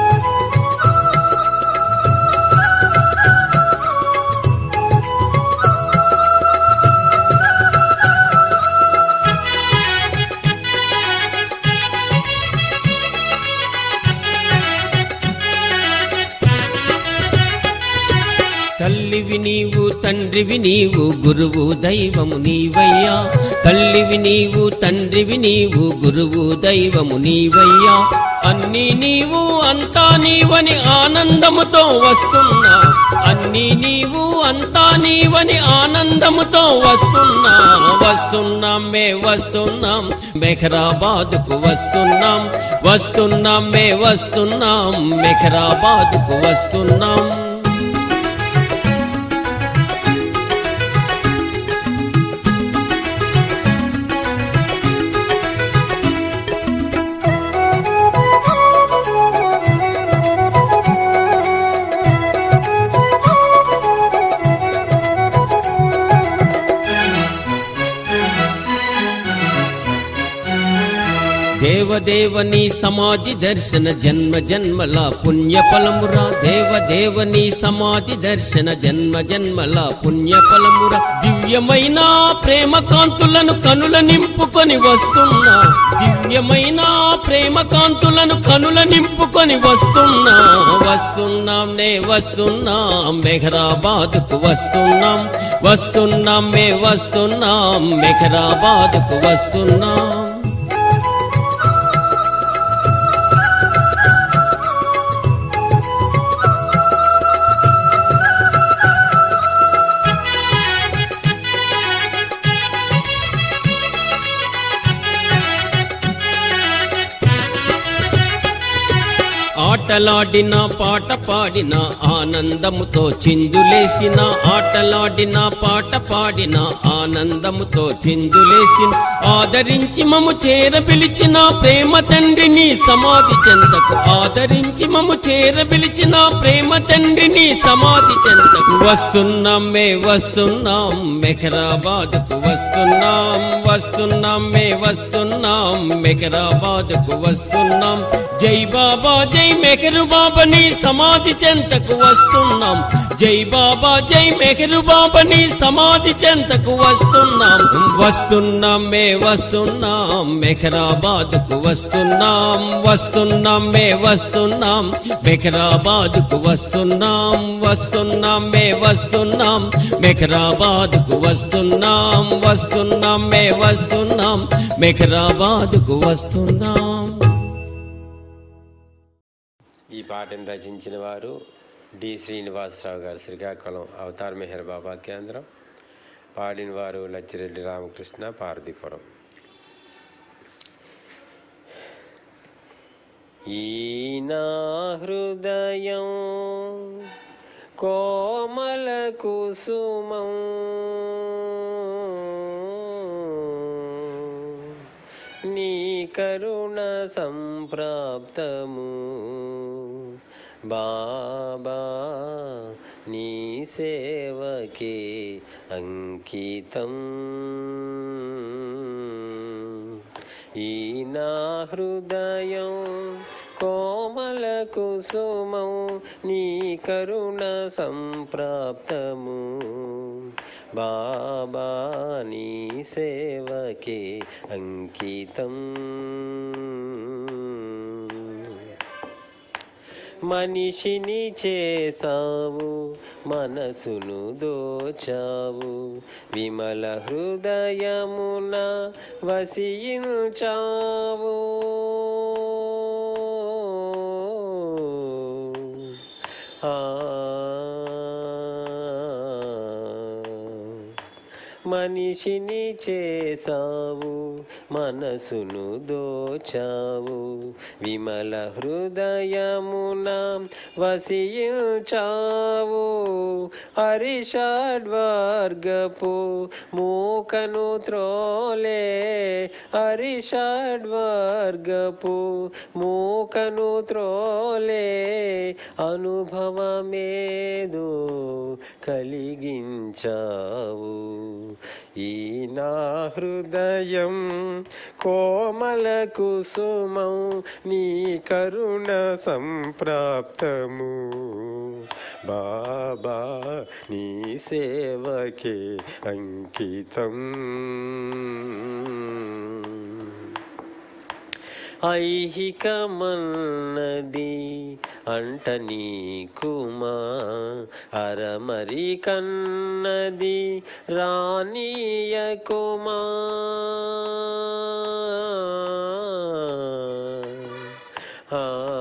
తల్లివి నీవు తండ్రివి నీవు గురువు దైవము నీవయ్యా తల్లివి నీవు తండ్రివి నీవు గురువు దైవము నీవయ్యా అన్నీ నీవు అంతా నీవని ఆనందముతో వస్తున్నా అన్నీ నీవు అంతా నీవని ఆనందముతో వస్తున్నా వస్తున్నాం మే వస్తున్నాం మెహరాబాద్కు వస్తున్నాం వస్తున్నాం మే వస్తున్నాం మెహరాబాద్కు వస్తున్నాం దేవదేవని సమాధి దర్శన జన్మ జన్మల పుణ్య ఫలమురా దేవదేవని సమాధి దర్శన జన్మ జన్మల పుణ్య ఫలమురా దివ్యమైన ప్రేమ కాంతులను కనుల నింపుకొని వస్తున్నా దివ్యమైన ప్రేమ కాంతులను కనుల నింపుకొని వస్తున్నా వస్తున్నాం నే వస్తున్నాం మెహరాబాద్ కు వస్తున్నాం వస్తున్నాం మే వస్తున్నాం మెహరాబాద్ కు వస్తున్నాం ఆటలాడిన పాట పాడిన ఆనందముతో చిందులేసిన ఆటలాడిన పాట పాడిన ఆనందముతో చిందులేసిన ఆదరించి మము చేర పిలిచిన ప్రేమ తండ్రిని సమాధి చెందకు ఆదరించి మము చేర పిలిచిన ప్రేమ తండ్రిని సమాధి చెందకు వస్తున్నాం మే వస్తున్నాం మెహరాబాద్ కు వస్తున్నాం వస్తున్నాం మే వస్తున్నాం మెహరాబాద్ కు వస్తున్నాం జై బాబా జై మెహరు బాబని సమాధి చెంతకు వస్తున్నాం జై బాబా జై మెహరు బాబని సమాధి చెంతకు వస్తున్నాం వస్తున్నాం మే వస్తున్నాం మెహరాబాద్ కు వస్తున్నాం వస్తున్నాం మే వస్తున్నాం మెహరాబాద్ కు వస్తున్నాం వస్తున్నాం మే వస్తున్నాం మెహరాబాద్ కు వస్తున్నాం వస్తున్నాం మే వస్తున్నాం మెహరాబాద్ కు వస్తున్నాం ఈ పాటను రచించిన వారు డి శ్రీనివాసరావు గారు శ్రీకాకుళం అవతార్ మెహర్ బాబా కేంద్రం పాడిన వారు లచ్చిరెడ్డి రామకృష్ణ పార్దీపురం ఈ నా హృదయం కోమల కుసుమం నీ కరుణ సంప్రాప్తము బాబా నీ సేవకే అంకితం ఈ నా హృదయం కోమల కుసుమం నీ కరుణ సంప్రాప్తము బాబా నీ సేవకే అంకితం మనిషిని చేసావు మనసును దోచావు విమల హృదయమున వసించావు ఆ మనిషిని చేసావు మనసును దోచావు విమల హృదయమున వసించావు హరిషడ్వర్గపు మూకను త్రోలే హరిషడ్వర్గపు మూకను త్రోలే అనుభవమేదో కలిగించావు ఈ నా హృదయం కోమల కుసుమం నీ కరుణ సంప్రాప్తము బాబా నీ సేవకే అంకితం ఐహికమన్నది అంట నీకుమా అరమరి కన్నది రానీయకుమా ఆ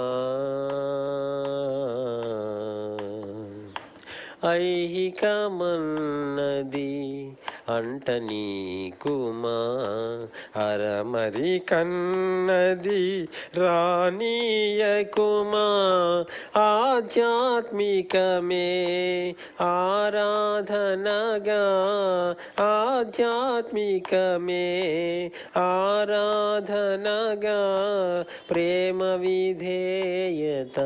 ఐహికమన్నది అంట నీకుమా అరమరి కన్నది రానీయకుమా ఆధ్యాత్మికమే ఆరాధనగా ఆధ్యాత్మికమే ఆరాధనగా ప్రేమ విధేయత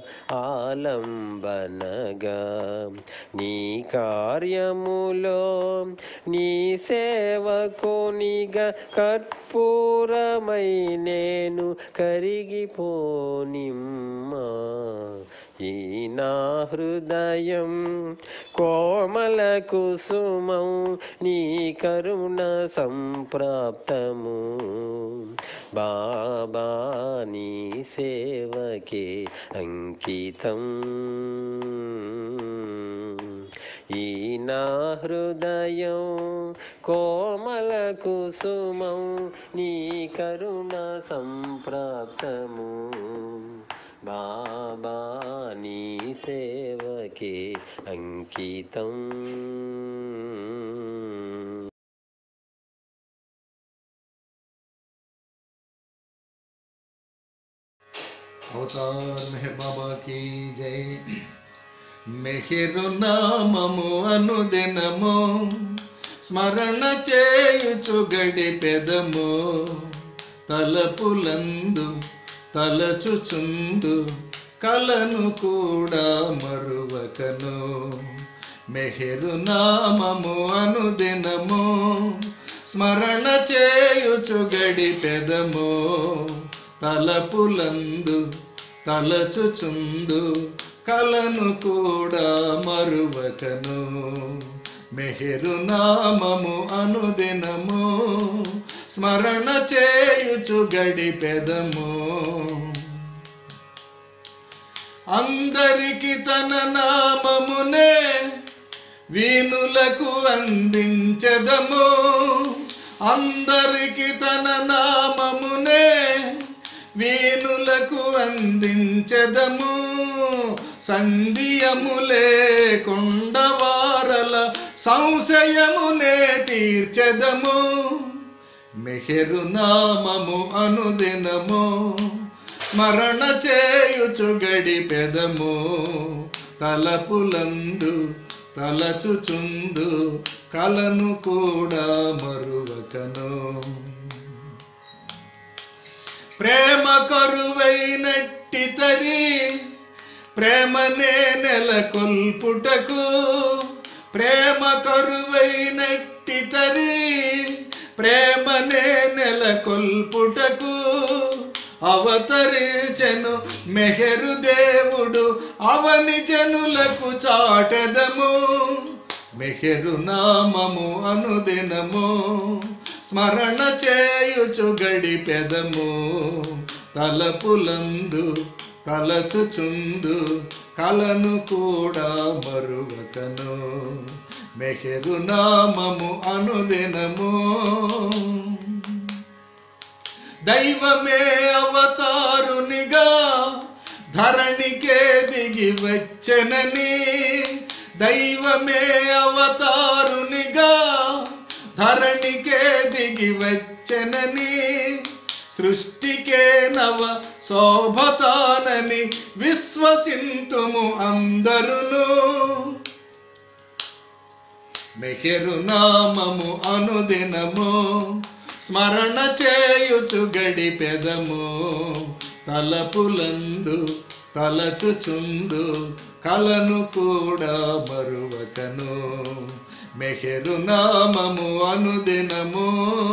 ఆలంబనగా నీ కార్యములో నీ సేవకునిగా కర్పూరమై నేను కరిగిపోనిమ్మా ఈ నా హృదయం కోమల కుసుమం నీ కరుణ సంప్రాప్తము బాబా నీ సేవకే అంకితం ఈ నా హృదయం కోమల కుసుమం నీ కరుణ సంప్రాప్తము బాబా నీ సేవకే అంకితం అవతార్ మెహర్ బాబా కీ జై మెహిరు నామము అనుదినము స్మరణ చేయుచు గడిపెదము తలపులందు తలచుచుందు కలను కూడా మరువకను మెహిరు నామము అనుదినము స్మరణ చేయుచు గడిపెదము తలపులందు తలచుచుందు కలను కూడా మరువకను మెహరు నామము అనుదినము స్మరణ చేయుచు గడిపెదము అందరికి తన నామమునే వీణులకు అందించదము అందరికి తన నామమునే వీణులకు అందించదము సంధియములే కొండవారల సంశయమునే తీర్చెదము మెహరు నామము అనుదినము స్మరణ చేయుచు గడిపెదము తలపులందు తలచుచుందు కలను కూడా మరువకను ప్రేమ కరువైనట్టి తరి ప్రేమనే నెలకొల్పుటకు ప్రేమ కరువైనట్టి తరి ప్రేమనే నెలకొల్పుటకు అవతరించెను మెహరు దేవుడు అవని జనులకు చాటెదము మెహరు నామము అనుదినము స్మరణ చేయుచు గడిపెదము తలపులందు తలచుచుందు కలను కూడా మరువకను మెహరు నామము అనుదినము దైవమే అవతారునిగా ధరణికే దిగి వచ్చెనని దైవమే అవతారునిగా ధరణికే దిగి వచ్చెనని సృష్టికే నవ శోభతానని విశ్వసింతుము అందరును మెహెరు నామము అనుదినము స్మరణ చేయుచు గడిపెదము తలపులందు తలచుచుందు కలను కూడా మరువకను మెహెరు నామము అనుదినము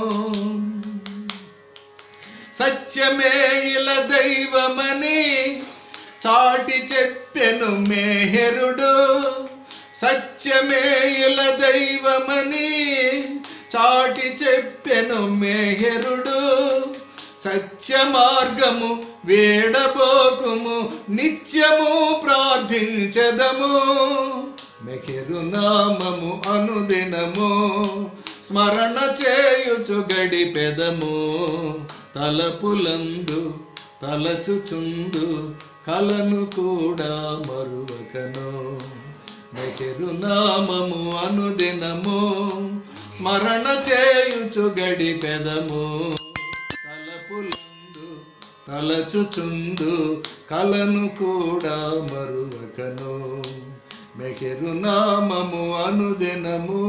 సత్యమే ఇల దైవమని చాటి చెప్పెను మేహెరుడు సత్యమే ఇల దైవమని చాటి చెప్పెను మేహెరుడు సత్య మార్గము వేడబోకుము నిత్యము ప్రార్థించదము మెకెరు నామము అనుదినము స్మరణ చేయుచు గడిపెదము తలపులందు తలచుచుందు కలను కూడా మరువకను మెకెరు నామము అనుదినము స్మరణ చేయుచు గడిపెదము తలపులందు తలచుచుందు కలను కూడా మరువకను మెకెరు నామము అనుదినము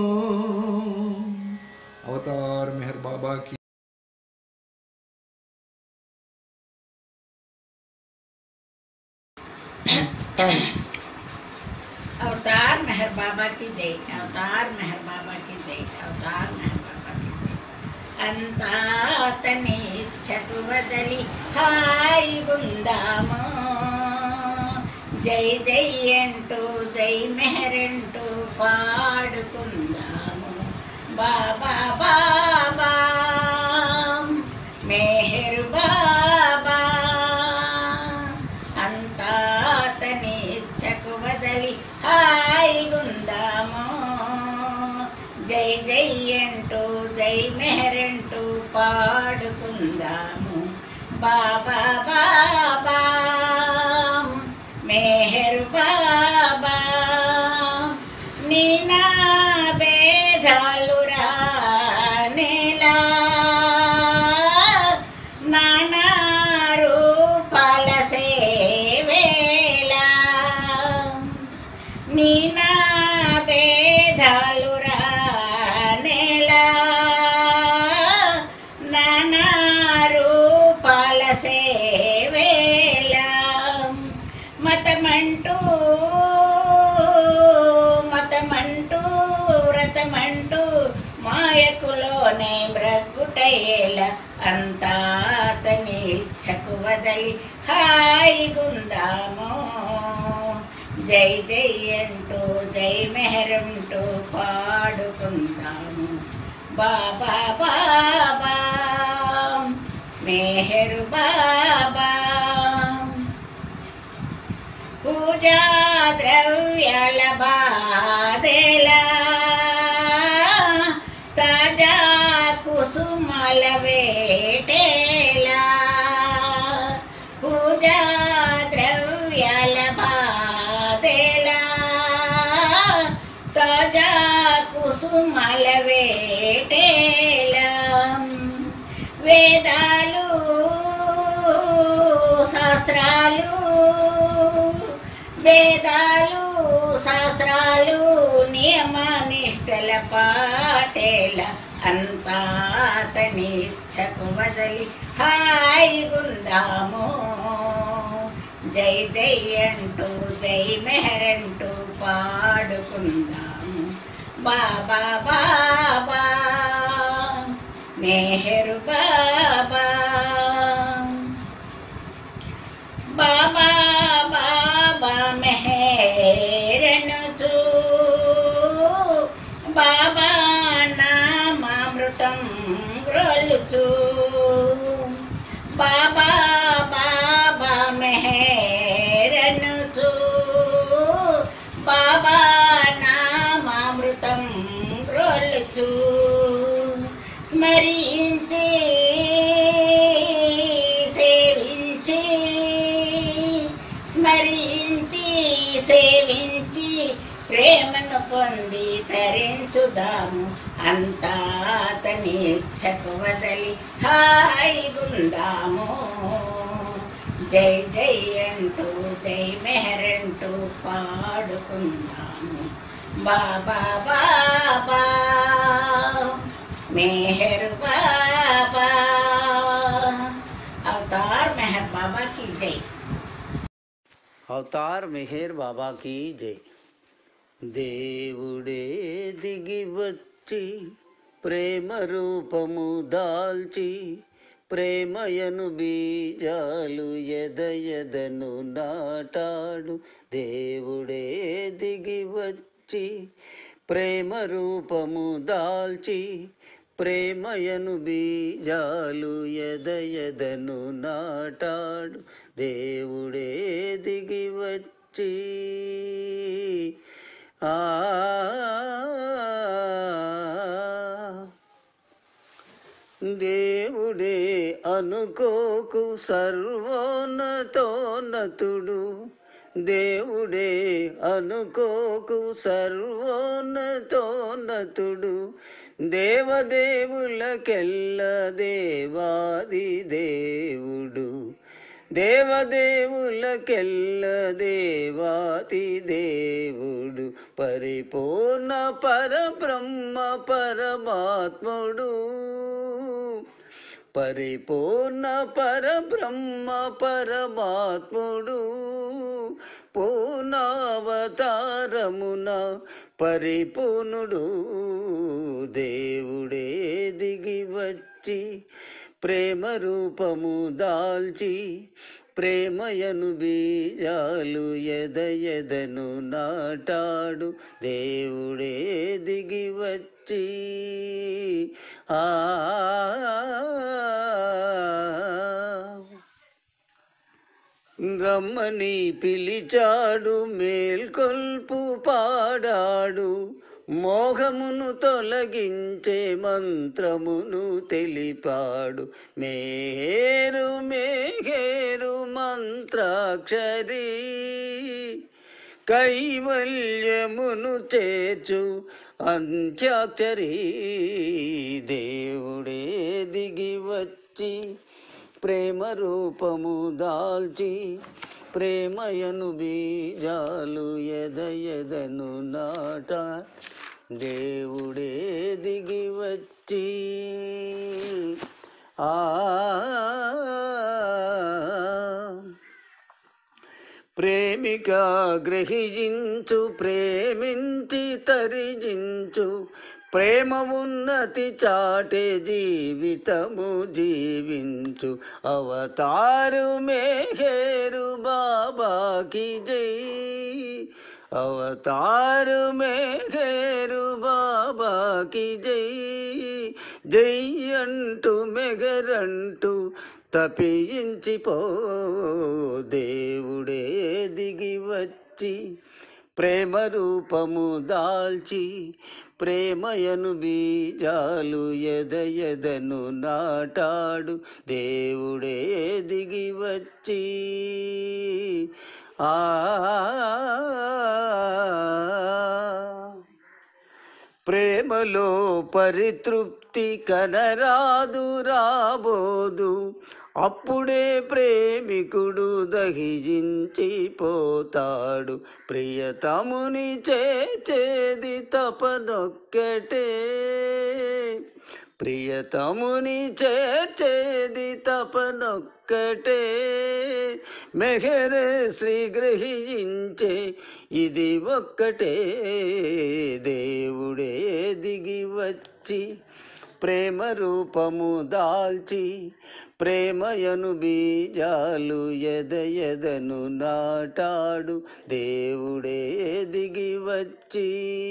అవతార్ మెహర్ బాబాకి अवतार मेहर बाबा की जय अवतार मेहर बाबा की जय अवतार मेहर बाबा की जय అంతాతని ఇచ్చకు వదలి హాయి గుందాము జై జై అంటూ జై మెహరంటూ పాడుకుందాము బాబా బాబా మెహరు బాబా అంతాతని ఇచ్చకు వదలి హాయిగుందాము జై జై అంటూ జై మెహరంటూ పాడుకుందాము బాబా బాబా మెహరు బాబా నీ నా భేదాలు రానేలా నానా రూపాల సేవేలా నీ నా భేదాలు రానేలా నానా రూపాల సేవేలా మతమంటూ మతమంటూ వ్రతమంటూ మాయకులోనే బ్రగ్గుటయేల అంతా అతని ఇచ్చకు వదలి హాయిగుందాము జై జై అంటూ జై మెహరంటూ పాడుకుందాము బాబా బాబా మెహరు బాబా పూజా ద్రవ్యాల బాధేలా తాజా కుసుమల వేటేలా పూజా ద్రవ్యాల బాధేలా తాజా కుసుమల వేటేలా వేదాలు శాస్త్రాలు వేదాలు శాస్త్రాలు నియమ నిష్టల పాటేల అంతా అతని ఇచ్చకు వదలి హాయిగుందాము జై జై అంటూ జై మెహరంటూ పాడుకుందాము బాబా బాబా మెహరు బాబా బాబా బాబా మెహరనుచు బాబా నామామృతం గ్రోలుచు బాబా బాబా మెహరనుచు బాబా నామామృతం గ్రోలుచు స్మరించి సేవించి స్మరించి సేవించి ప్రేమను పొంది తరించుదాము అంతా అతని ఇచ్చకు వదలి హాయిగుందాము జై జై అంటూ జై మెహరంటూ పాడుకుందాము బాబా బాబా मेहर बाबा अवतार मेहर बाबा की जय అవతార్ మెహర్ బాబా కీ జై దేవుడే దిగి వచ్చి ప్రేమ రూపము దాల్చి ప్రేమయను బీజాలు ఎద ఎదను నాటాడు దేవుడే దిగి వచ్చి ప్రేమ రూపము దాల్చి ప్రేమయను బీజాలు ఎద ఎదను నాటాడు దేవుడే దిగి వచ్చి ఆ దేవుడే అనుకోకు సర్వోన్నతోన్నతుడు దేవుడే అనుకోకు సర్వోన్నతోన్నతుడు దేవదేవులకెల్ల దేవాది దేవుడు దేవదేవులకెల్ల దేవాతి దేవుడు పరిపూర్ణ పరబ్రహ్మ పరమాత్ముడు పరిపూర్ణ పరబ్రహ్మ పరమాత్ముడు పూర్ణావతారమున పరిపూర్ణుడు దేవుడే దిగి వచ్చి ప్రేమ రూపము దాల్చి ప్రేమయను బీజాలు ఎద ఎదను నాటాడు దేవుడే దిగి వచ్చి ఆ రమ్మని పిలిచాడు మేల్కొల్పు పాడాడు మోహమును తొలగించే మంత్రమును తెలిపాడు మేరు మేఘేరు మంత్రాక్షరి కైవల్యమును చేర్చు అంత్యాక్షరి దేవుడే దిగి వచ్చి ప్రేమ రూపము దాల్చి ప్రేమయను బీజాలు ఎద ఎదను నాట దేవుడే దిగి వచ్చి ఆ ప్రేమిక గ్రహించు ప్రేమించి తరిజించు ప్రేమ ఉన్నతి చాటే జీవితము జీవించు అవతారు మేఘేరు బాబాకి జై అవతారు మేఘేరు బాబాకి జై జై అంటూ మెగరంటూ తపించిపో దేవుడే దిగి వచ్చి ప్రేమ రూపము దాల్చి ప్రేమయను బీజాలు ఎద ఎదను నాటాడు దేవుడే దిగి వచ్చి ఆ ప్రేమలో పరితృప్తి కనరాదు రాబోదు అప్పుడే ప్రేమికుడు దహించి పోతాడు ప్రియతముని చేచేది తపనొక్కటే ప్రియతముని చేర్చేది తపనొక్కటే మెహరే శ్రీ గ్రహించే ఇది ఒక్కటే దేవుడే దిగి వచ్చి ప్రేమ రూపము దాల్చి ప్రేమయను బీజాలు ఎద ఎదను నాటాడు దేవుడే దిగి వచ్చి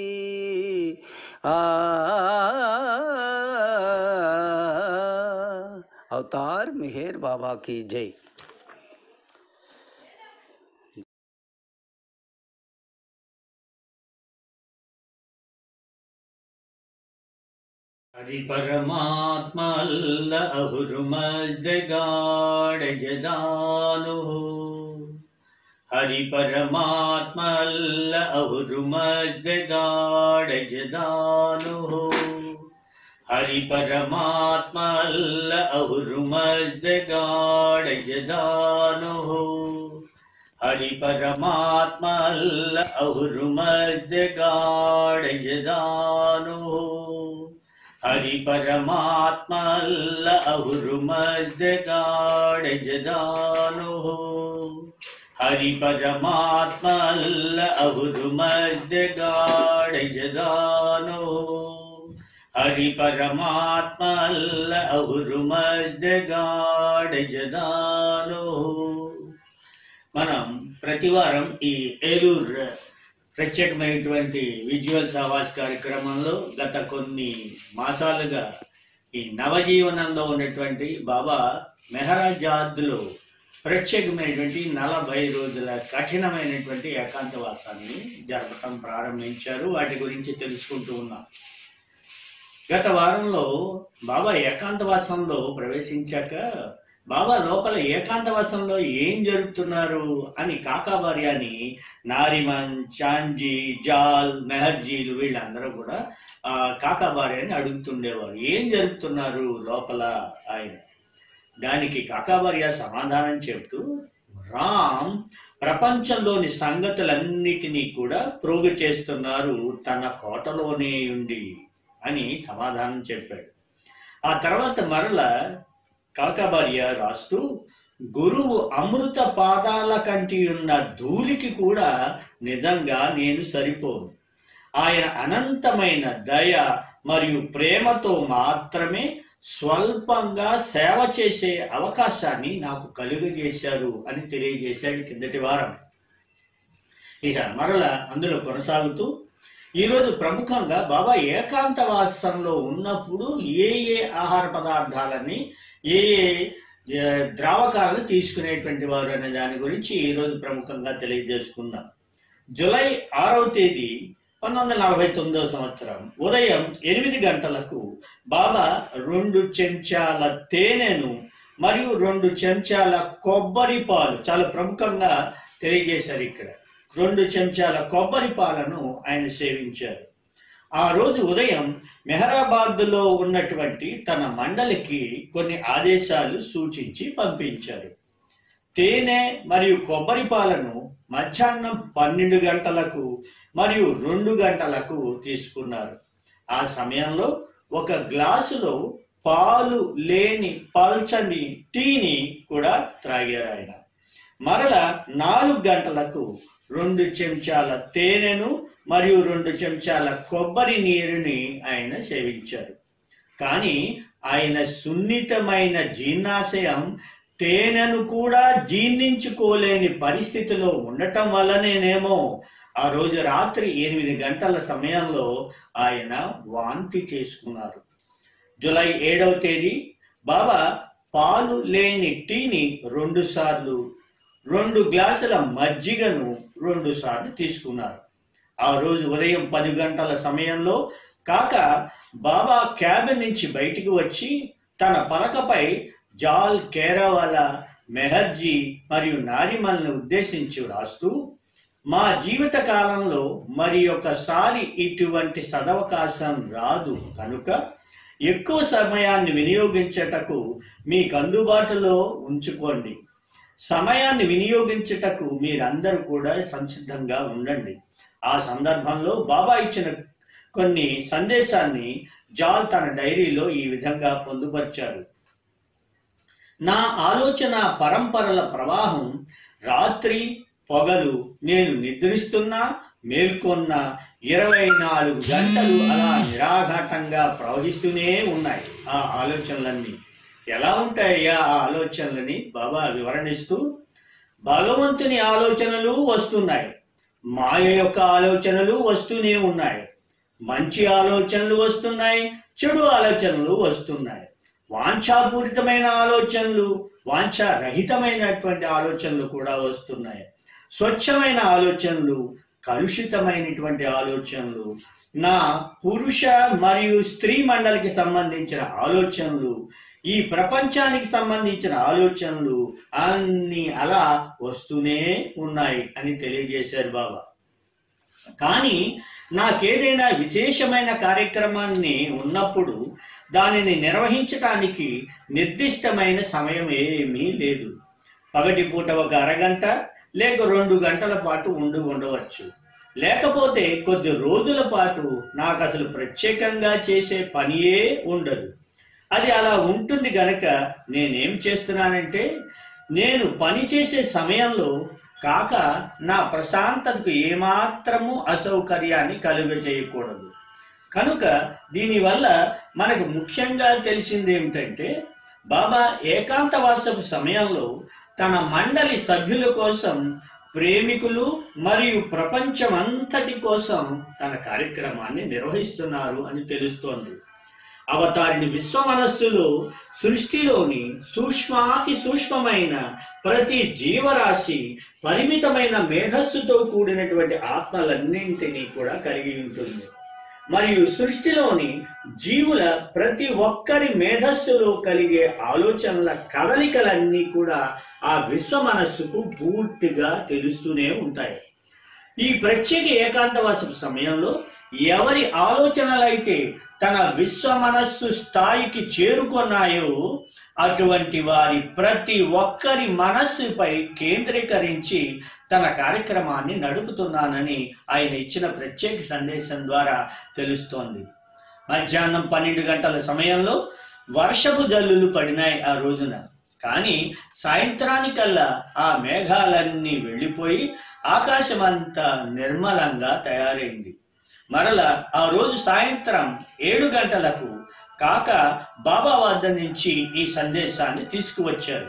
ఆ అవతార్ మిహేర్ బాబా की జై ಹರಿ ಪರಮಾತ್ಮ ಅಲ್ಲ ಅಹುರು ಮಧ್ಯಗಾಢ ಜದಾನು ഹരി പരമാത്മ അല്ല അഹുരുമദ്ഗാഡജദാനു ഹരി പരമാത്മ അല്ല അഹുരുമദ്ഗാഡജദാനു ഹരി പരമാത്മ അല്ല അഹുരുമദ്ഗാഡജദാനു ഹരി പരമാത്മ അല്ല അഹുരുമദ്ഗാഡജദാനു ഹരി പരമാത്മ അല്ല അഹുരുമദ്ഗാഡജദാനു ഹരി പരമാത്മ അല്ല అహురుమద్దగాడజదాను మనం ప్రతివారం ఈ ఏలూరు ప్రత్యేకమైనటువంటి విజువల్స్ ఆవాజ్ కార్యక్రమంలో గత కొన్ని మాసాలుగా ఈ నవజీవనంలో ఉన్నటువంటి బాబా మెహరాజాద్లో ప్రత్యేకమైనటువంటి నలభై రోజుల కఠినమైనటువంటి ఏకాంతవాసాన్ని జరపటం ప్రారంభించారు వాటి గురించి తెలుసుకుంటూ ఉన్నాం గత వారంలో బాబా ఏకాంతవాసంలో ప్రవేశించాక బాబా లోపల ఏకాంతవాసంలో ఏం జరుపుతున్నారు అని కాకాబార్యాని నారిమన్ చాంజీ జాల్ మెహర్జీలు వీళ్ళందరూ కూడా ఆ కాకాబార్యాని అడుగుతుండేవారు ఏం జరుపుతున్నారు లోపల ఆయన దానికి కాకాబార్య సమాధానం చెప్తూ రామ్ ప్రపంచంలోని సంగతులన్నిటినీ కూడా ప్రోగు చేస్తున్నారు తన కోటలోనే ఉండి అని సమాధానం చెప్పాడు ఆ తర్వాత మరల కాకబార్య రాస్తూ గురువు అమృత పాదాల కంటి ఉన్న ధూళికి కూడా నిజంగా నేను సరిపోను ఆయన అనంతమైన దయ మరియు ప్రేమతో మాత్రమే స్వల్పంగా సేవ చేసే అవకాశాన్ని నాకు కలుగజేశారు అని తెలియజేశాడు కిందటి వారం ఇక మరల అందులో కొనసాగుతూ ఈరోజు ప్రముఖంగా బాబా ఏకాంతవాసంలో ఉన్నప్పుడు ఏ ఏ ఆహార పదార్థాలని ఏ ఏ ఏ, ద్రావకాలను తీసుకునేటువంటి వారు అనే దాని గురించి ఈరోజు ప్రముఖంగా తెలియజేసుకుందాం జూలై ఆరవ తేదీ పంతొమ్మిది వందల నలభై తొమ్మిదవ సంవత్సరం ఉదయం ఎనిమిది గంటలకు బాబా రెండు చెంచాల తేనెను మరియు రెండు చెంచాల కొబ్బరి పాలు చాలా ప్రముఖంగా తెలియజేశారు ఇక్కడ రెండు చెంచాల కొబ్బరి పాలను ఆయన సేవించారు ఆ రోజు ఉదయం మెహరాబాద్లో ఉన్నటువంటి తన మండలికి కొన్ని ఆదేశాలు సూచించి పంపించారు తేనె మరియు కొబ్బరి పాలను మధ్యాహ్నం పన్నెండు గంటలకు మరియు రెండు గంటలకు తీసుకున్నారు ఆ సమయంలో ఒక గ్లాసులో పాలు లేని పల్చని టీని కూడా త్రాగారు ఆయన మరల నాలుగు గంటలకు రెండు చెంచాల తేనెను మరియు రెండు చెంచాల కొబ్బరి నీరుని ఆయన సేవించారు కానీ ఆయన సున్నితమైన జీర్ణాశయం తేనెను కూడా జీర్ణించుకోలేని పరిస్థితిలో ఉండటం వల్లనేనేమో ఆ రోజు రాత్రి ఎనిమిది గంటల సమయంలో ఆయన వాంతి చేసుకున్నారు జూలై ఏడవ తేదీ బాబా పాలు లేని టీని రెండు సార్లు రెండు గ్లాసుల మజ్జిగను రెండు సార్లు తీసుకున్నారు ఆ రోజు ఉదయం పది గంటల సమయంలో కాక బాబా క్యాబిన్ నుంచి బయటికి వచ్చి తన పలకపై జాల్ కేరావాలా మెహర్జీ మరియు నారిమల్ని ఉద్దేశించి రాస్తూ మా జీవిత కాలంలో మరి ఒకసారి ఇటువంటి సదవకాశం రాదు కనుక ఎక్కువ సమయాన్ని వినియోగించటకు మీకు అందుబాటులో ఉంచుకోండి సమయాన్ని వినియోగించుటకు మీరందరూ కూడా సంసిద్ధంగా ఉండండి ఆ సందర్భంలో బాబా ఇచ్చిన కొన్ని సందేశాన్ని జాల్ తన డైరీలో ఈ విధంగా పొందుపరిచారు నా ఆలోచన పరంపరల ప్రవాహం రాత్రి పొగలు నేను నిద్రిస్తున్నా మేల్కొన్న ఇరవై నాలుగు గంటలు అలా నిరాఘాటంగా ప్రవహిస్తూనే ఉన్నాయి ఆ ఆలోచనలన్నీ ఎలా ఉంటాయ్యా ఆ ఆలోచనలని బాబా వివరణిస్తూ భగవంతుని ఆలోచనలు వస్తున్నాయి మాయ యొక్క ఆలోచనలు వస్తూనే ఉన్నాయి మంచి ఆలోచనలు వస్తున్నాయి చెడు ఆలోచనలు వస్తున్నాయి వాంఛాపూరితమైన ఆలోచనలు వాంఛారహితమైనటువంటి ఆలోచనలు కూడా వస్తున్నాయి స్వచ్ఛమైన ఆలోచనలు కలుషితమైనటువంటి ఆలోచనలు నా పురుష మరియు స్త్రీ మండలికి సంబంధించిన ఆలోచనలు ఈ ప్రపంచానికి సంబంధించిన ఆలోచనలు అన్ని అలా వస్తూనే ఉన్నాయి అని తెలియజేశారు బాబా కానీ నాకేదైనా విశేషమైన కార్యక్రమాన్ని ఉన్నప్పుడు దానిని నిర్వహించటానికి నిర్దిష్టమైన సమయం ఏమీ లేదు పగటిపూట ఒక అరగంట లేక రెండు గంటల పాటు ఉండి ఉండవచ్చు లేకపోతే కొద్ది రోజుల పాటు నాకు అసలు ప్రత్యేకంగా చేసే పనియే ఉండదు అది అలా ఉంటుంది గనక నేనేం చేస్తున్నానంటే నేను పని చేసే సమయంలో కాక నా ప్రశాంతతకు ఏమాత్రము అసౌకర్యాన్ని కలుగజేయకూడదు కనుక దీనివల్ల మనకు ముఖ్యంగా తెలిసింది ఏమిటంటే బాబా ఏకాంతవాసపు సమయంలో తన మండలి సభ్యుల కోసం ప్రేమికులు మరియు ప్రపంచమంతటి కోసం తన కార్యక్రమాన్ని నిర్వహిస్తున్నారు అని తెలుస్తోంది అవతారిని విశ్వ మనస్సులో సృష్టిలోని సూక్ష్మాతి సూక్ష్మమైన ప్రతి జీవరాశి పరిమితమైన మేధస్సుతో కూడినటువంటి ఆత్మలన్నింటినీ కూడా కలిగి ఉంటుంది మరియు సృష్టిలోని జీవుల ప్రతి ఒక్కరి మేధస్సులో కలిగే ఆలోచనల కదలికలన్నీ కూడా ఆ విశ్వ మనస్సుకు పూర్తిగా తెలుస్తూనే ఉంటాయి ఈ ప్రత్యేక ఏకాంతవాసపు సమయంలో ఎవరి ఆలోచనలైతే తన విశ్వ మనస్సు స్థాయికి చేరుకున్నాయో అటువంటి వారి ప్రతి ఒక్కరి మనస్సుపై కేంద్రీకరించి తన కార్యక్రమాన్ని నడుపుతున్నానని ఆయన ఇచ్చిన ప్రత్యేక సందేశం ద్వారా తెలుస్తోంది మధ్యాహ్నం పన్నెండు గంటల సమయంలో వర్షపు జల్లులు పడినాయి ఆ రోజున కానీ సాయంత్రానికల్లా ఆ మేఘాలన్నీ వెళ్ళిపోయి ఆకాశమంతా నిర్మలంగా తయారైంది మరల ఆ రోజు సాయంత్రం ఏడు గంటలకు కాక బాబా వద్ద నుంచి ఈ సందేశాన్ని తీసుకువచ్చారు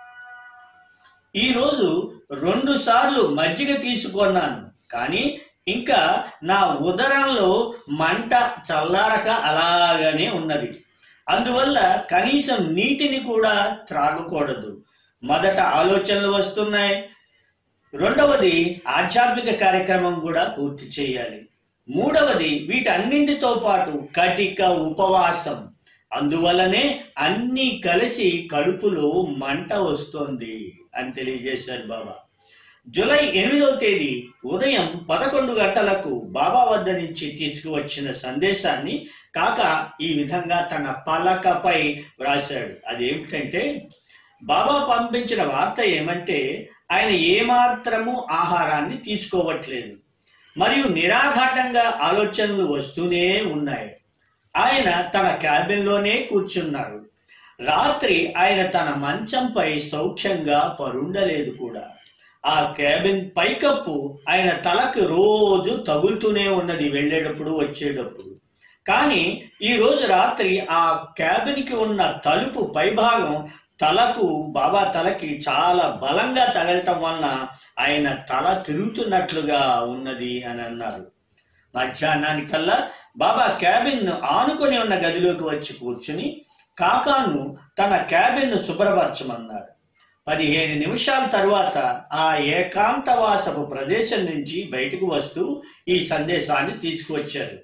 ఈ రోజు రెండు సార్లు మజ్జిగ తీసుకున్నాను కానీ ఇంకా నా ఉదరంలో మంట చల్లారక అలాగనే ఉన్నది అందువల్ల కనీసం నీటిని కూడా త్రాగకూడదు మొదట ఆలోచనలు వస్తున్నాయి రెండవది ఆధ్యాత్మిక కార్యక్రమం కూడా పూర్తి చేయాలి మూడవది వీటన్నింటితో పాటు కటిక ఉపవాసం అందువల్లనే అన్నీ కలిసి కడుపులో మంట వస్తోంది అని తెలియజేశారు బాబా జూలై ఎనిమిదవ తేదీ ఉదయం పదకొండు గంటలకు బాబా వద్ద నుంచి తీసుకువచ్చిన సందేశాన్ని కాక ఈ విధంగా తన పలకపై వ్రాశాడు అదేమిటంటే బాబా పంపించిన వార్త ఏమంటే ఆయన ఏమాత్రము ఆహారాన్ని తీసుకోవట్లేదు మరియు నిరాఘాటంగా ఆలోచనలు వస్తూనే ఉన్నాయి ఆయన తన క్యాబిన్లోనే కూర్చున్నారు రాత్రి ఆయన తన మంచంపై సౌఖ్యంగా పరుండలేదు కూడా ఆ క్యాబిన్ పైకప్పు ఆయన తలకు రోజు తగులుతూనే ఉన్నది వెళ్ళేటప్పుడు వచ్చేటప్పుడు కానీ ఈ రోజు రాత్రి ఆ క్యాబిన్కి ఉన్న తలుపు పైభాగం తలకు బాబా తలకి చాలా బలంగా తగలటం వలన ఆయన తల తిరుగుతున్నట్లుగా ఉన్నది అని అన్నారు మధ్యాహ్నానికల్లా బాబా క్యాబిన్ ఆనుకొని ఉన్న గదిలోకి వచ్చి కూర్చుని కాకాను తన క్యాబిన్ను శుభ్రపరచమన్నారు పదిహేను నిమిషాల తరువాత ఆ ఏకాంతవాసపు ప్రదేశం నుంచి బయటకు వస్తూ ఈ సందేశాన్ని తీసుకువచ్చారు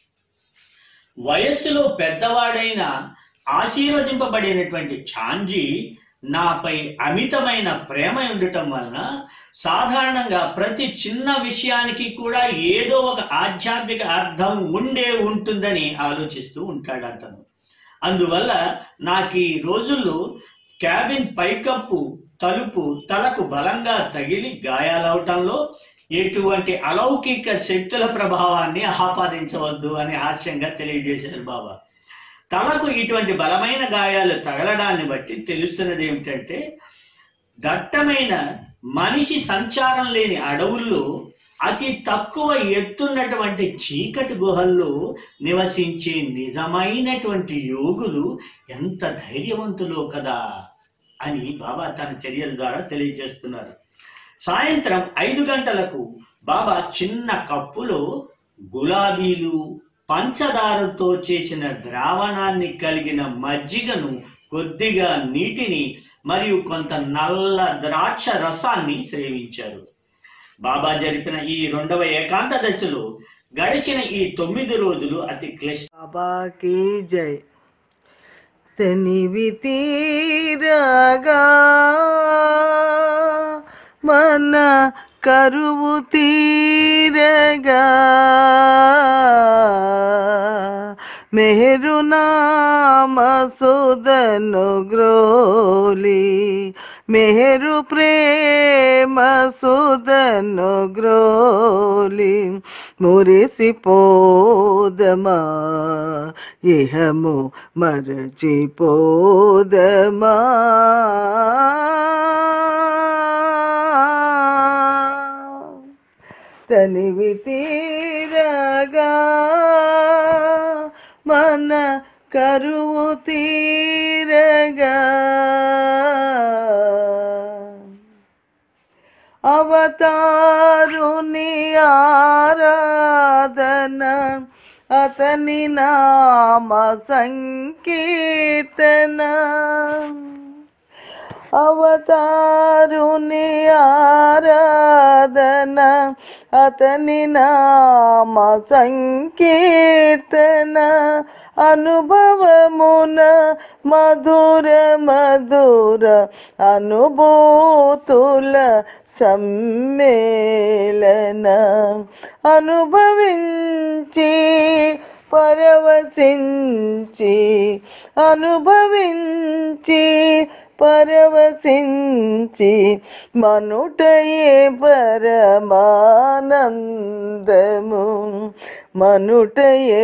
వయస్సులో పెద్దవాడైన ఆశీర్వదింపబడినటువంటి ఛాంజీ నాపై అమితమైన ప్రేమ ఉండటం వలన సాధారణంగా ప్రతి చిన్న విషయానికి కూడా ఏదో ఒక ఆధ్యాత్మిక అర్థం ఉండే ఉంటుందని ఆలోచిస్తూ ఉంటాడు అతను అందువల్ల నాకు ఈ రోజుల్లో క్యాబిన్ పైకప్పు తలుపు తలకు బలంగా తగిలి గాయాలవటంలో ఎటువంటి అలౌకిక శక్తుల ప్రభావాన్ని ఆపాదించవద్దు అని హాస్యంగా తెలియజేశారు బాబా తలకు ఇటువంటి బలమైన గాయాలు తగలడాన్ని బట్టి తెలుస్తున్నది ఏమిటంటే దట్టమైన మనిషి సంచారం లేని అడవుల్లో అతి తక్కువ ఎత్తున్నటువంటి చీకటి గుహల్లో నివసించే నిజమైనటువంటి యోగులు ఎంత ధైర్యవంతులో కదా అని బాబా తన చర్యల ద్వారా తెలియజేస్తున్నారు సాయంత్రం ఐదు గంటలకు బాబా చిన్న కప్పులో గులాబీలు పంచదారతో చేసిన ద్రావణాన్ని కలిగిన మజ్జిగను కొద్దిగా నీటిని మరియు కొంత నల్ల ద్రాక్ష రసాన్ని సేవించారు బాబా జరిపిన ఈ రెండవ ఏకాంత దశలో గడిచిన ఈ తొమ్మిది రోజులు అతి క్లిష్ట బాబా కీ జై తనివి తీరగా మన కరువు తీరగా మెహరునామ సుదను గ్రోలి మెహరు ప్రేమ సుదను గ్రోలి మురిసిపోదమా ఇహము మరచిపోదమా తనివి తీరగా మన కరువు తీరగా అవతారుని ఆరాధన అతని నామ సంకీర్తన అవతారుని ఆరాధన అతని నామ సంకీర్తన అనుభవమున మధుర మధుర అనుభూతుల సమ్మేళన అనుభవించి పరవశించి అనుభవించి పరవశించి మనుటయే పరమానందము మనుటయే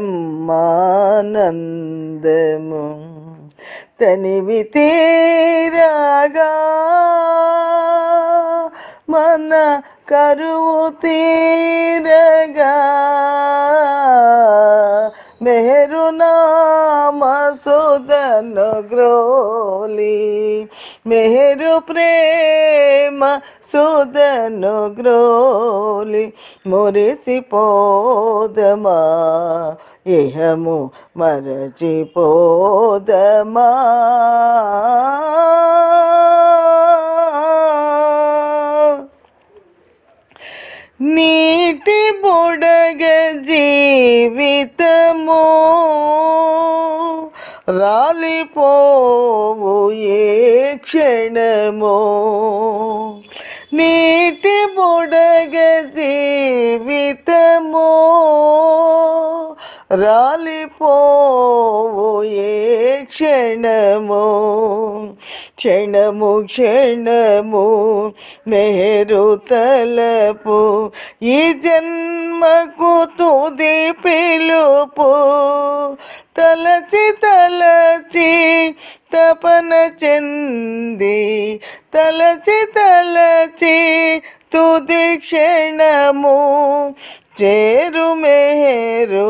బ్రహ్మానందము తనివి తీరాగా మన కరువు తీరగా మెహరునామ సుదను గ్రోలి మెహరు ప్రేమ సుదను గ్రోలి మురిసిపోదమా ఇహము మరచిపోదమా నీటి బుడగ జీవితము రాలిపోవు ఏ క్షణము నీటి బుడగ జీవితము రాలిపోవు ఏ క్షణము క్షణము క్షణము మెహరు తలపు ఈ జన్మకు తుది పిలుపు తలచి తలచి తపన చెంది తలచి తలచి తుది క్షణము చేరు మేరు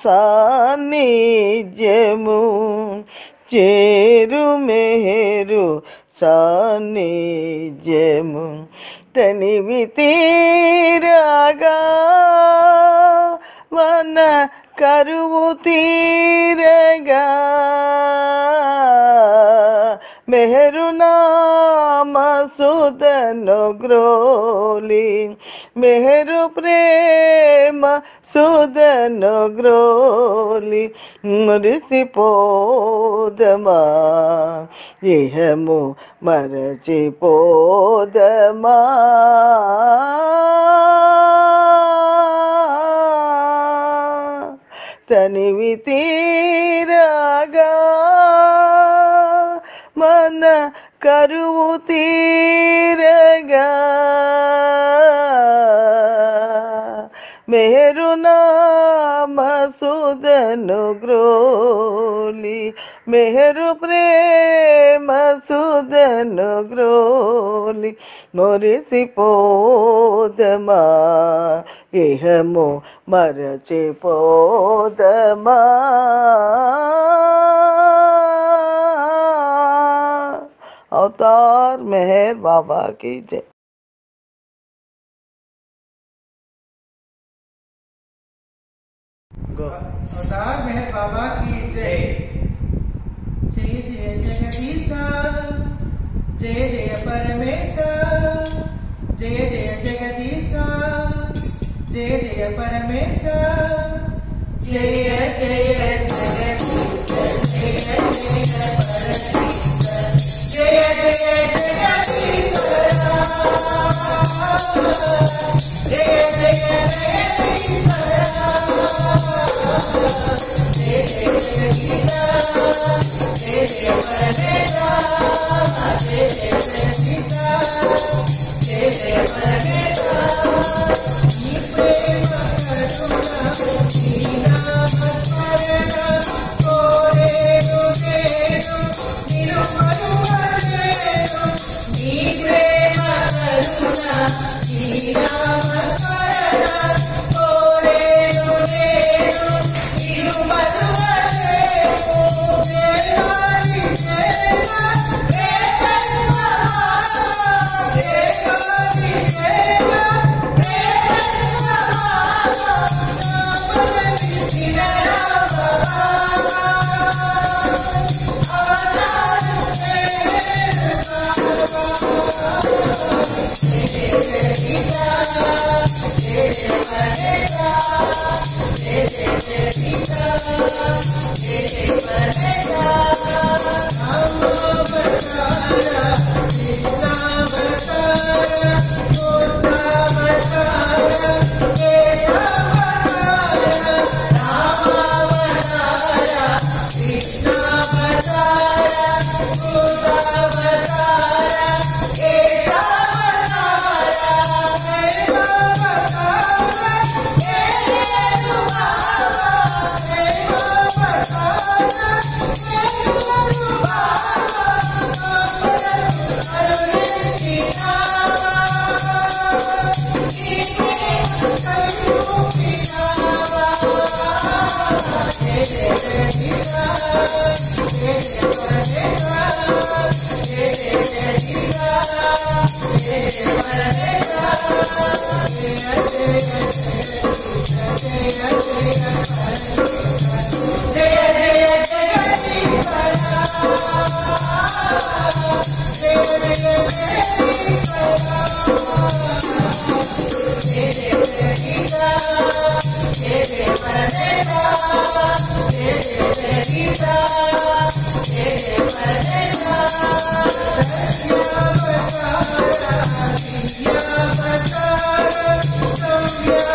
సాన్నిధ్యము చేరు మేరు సాన్నిధ్యము తనివి తీరాగా మన కరువు తీరగా మెహరునామ సుదను గ్రోలి మెహరు ప్రేమ సుదను గ్రోలి మురిసిపోదమా ఇహము మరచిపోదమా తనివి తీరగా మన కరువు తీరగా మెహరునామ సుదను గ్రోలి మెహరు ప్రేమ సుదను గ్రోలి మురిసిపోదమా ఇహము మరచిపోదమా अवतार मेहर बाबा की जय अवतार मेहर बाबा की जय जय जय जगदीशा जय जय परमेश्वर जय जय जगदीशा जय जय परमेश्वर जय जय जगदीश जय जय Yeah.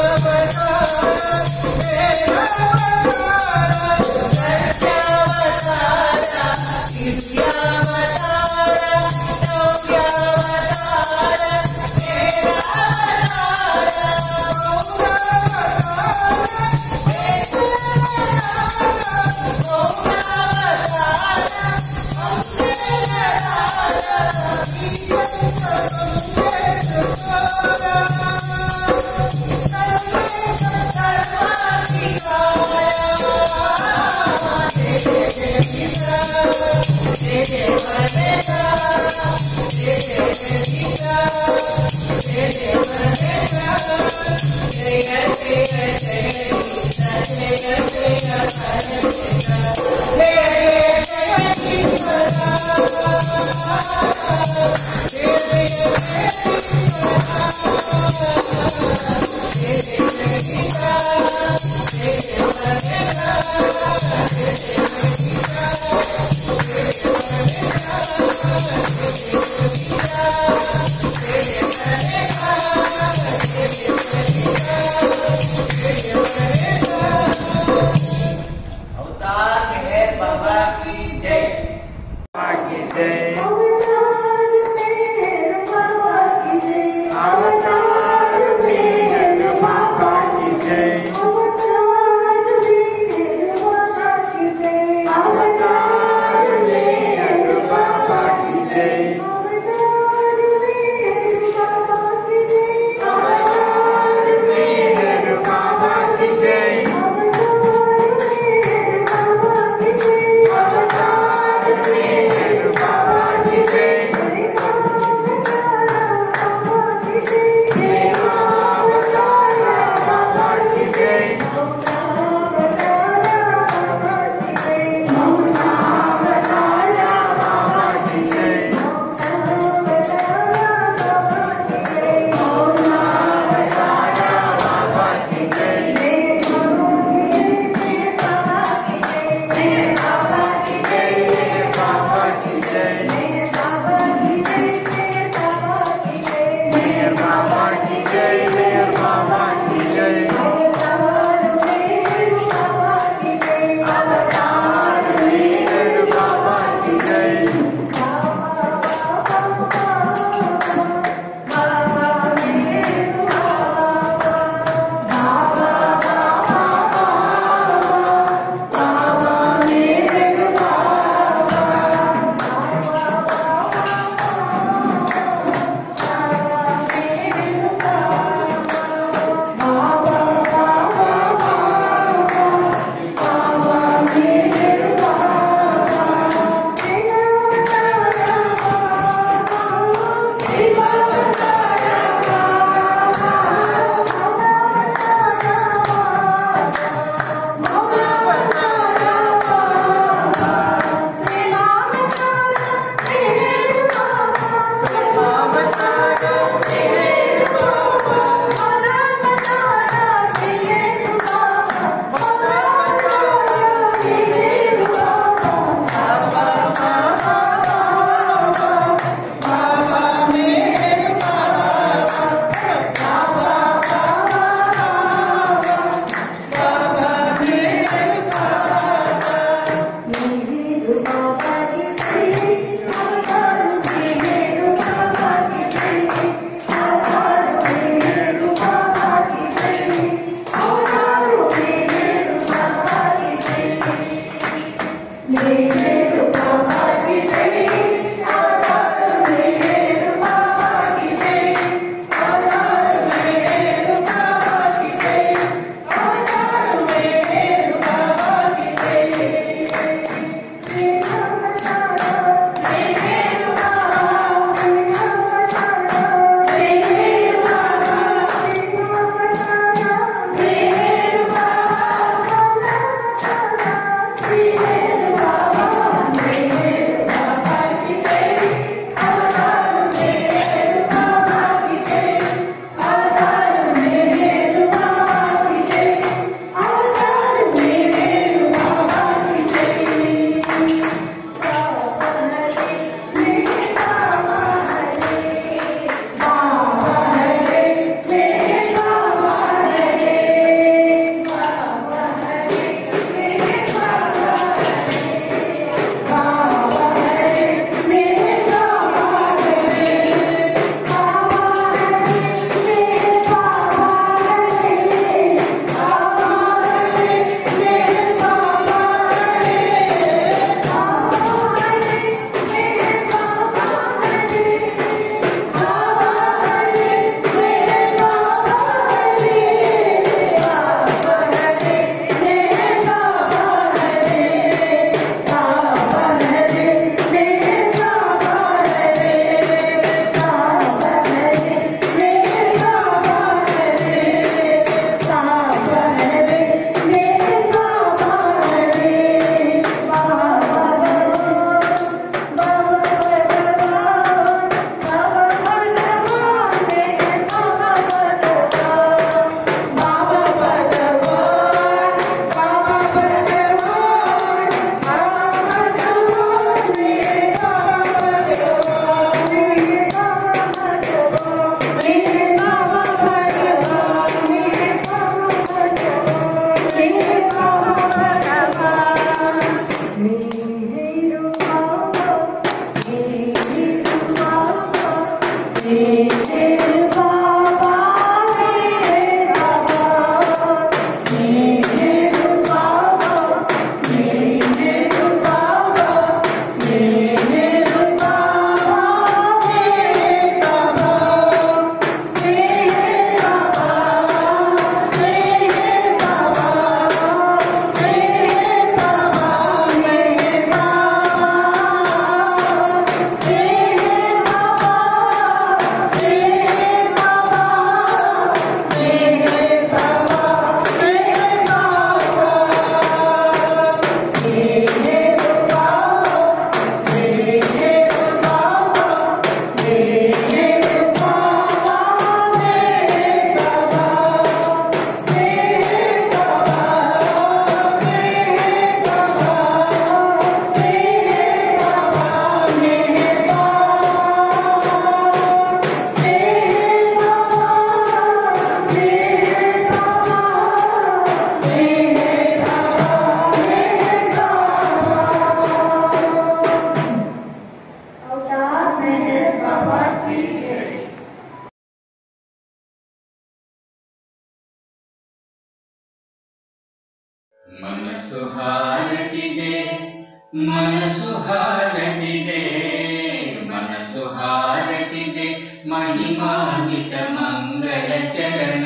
మనసు హారతిదే మనసు హారతిదే మనసు హారతిదే మహిమాన్విత మంగళ చరణ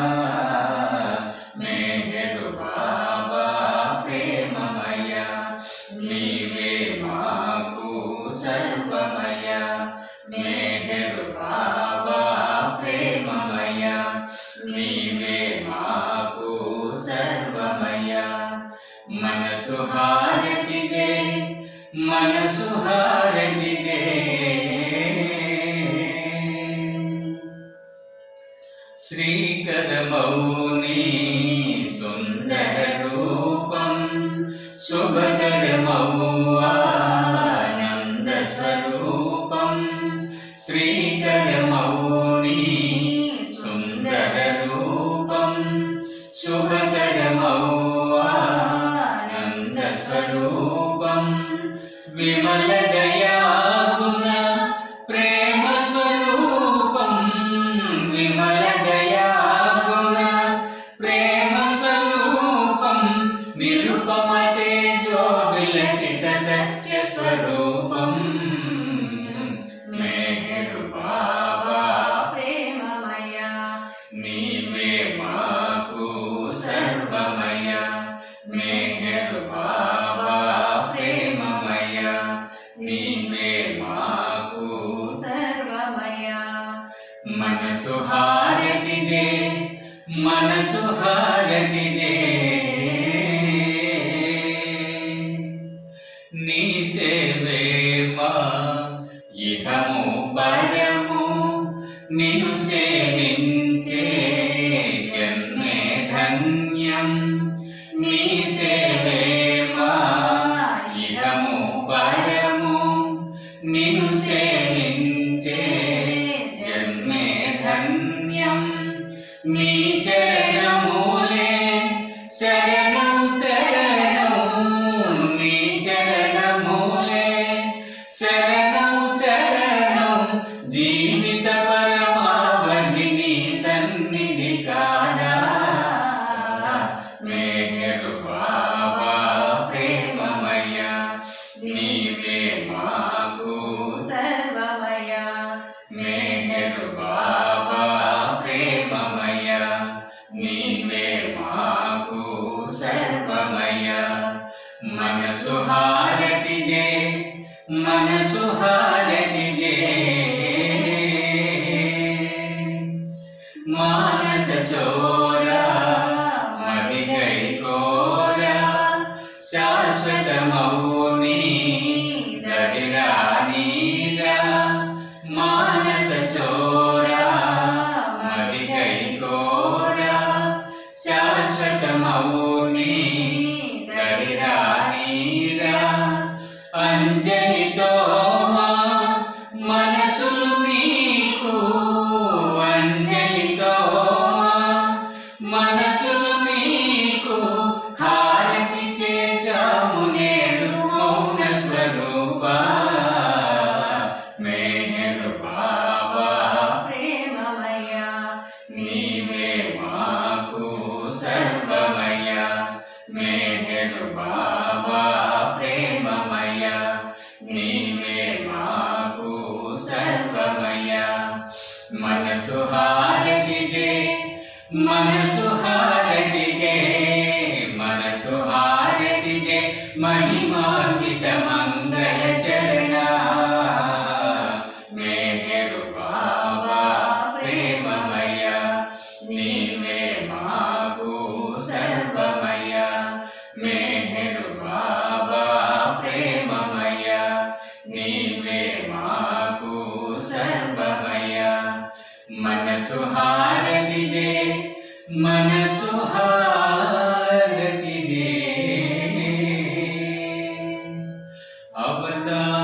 మేహరు బాబా ప్రేమమయ నీవే మాకు సర్వమయ మేహరు బాబా ప్రేమమయ నీవే మాకు సర్వమయ మనసు హారతిదే మనసు హారతిదే శ్రీకరమౌని సుందర రూపం శుభకరమౌ ఆనంద స్వరూపం శ్రీకరమౌని సుందర రూపం శుభకరమౌ ఆనంద స్వరూపం విమల దయాగుణ ప్రేమ స్వరూపం విమల దయాగుణ ప్రేమ స్వరూపం నిరుపమ తేజో విలసిత సత్య స్వరూపం మేహరు బాబా ప్రేమమయ నీవే మాకు సర్వమయ మేహరు బాబా ప్రేమమయ నీవే మాకు సర్వమయ మనసు హారతిదే మనసు హారతిదే నీ సేవే మా ఇహము పరము నిన్ను సేవించే జన్మే ధన్యం నీ సేవే మా ఇహము పరము నిన్ను సేవించే జన్మే ధన్యం నీ చరణమూలే శరణం శరణం నీ చరణమూలే శరణం శరణం జీవిత పరమావధి నీ సన్నిధి కాదా మేహరు బాబా ప్రేమమయ నీవే మాకు సర్వమయ మేహరు బాబా ప్రేమమయ నీవే మాకు సర్వమయ మనసు హారతిదే మనసు హారతిదే మానస చోరా మదిగై కోరా శాశ్వత మౌని దడిరా నీరా మానస చోరా మదిగై కోరా శాశ్వత మౌని దడిరా నీరా అంజలితో మా మనసులు మీకు అంజలితో మా మనసులు మీకు హారతి చేశాము నేడు మౌన స్వరూప మేహరు బాబా ప్రేమమయ నీవే మాకు సర్వమయ మేహరు బాబా ప్రేమమయ నీవే మాకు సర్వమయ మనసు హారతిదే మనసు హారతిదే మనసు హారతిదే మహిమాన్విత మంగళ చరణ మేహరు బాబా ప్రేమమయ నీవే మాకు సర్వమయ మేహరు బాబా ప్రేమమయ నీవే మాకు సర్వమయ మనసు హారతిదే మనసు హారతిదే అవతార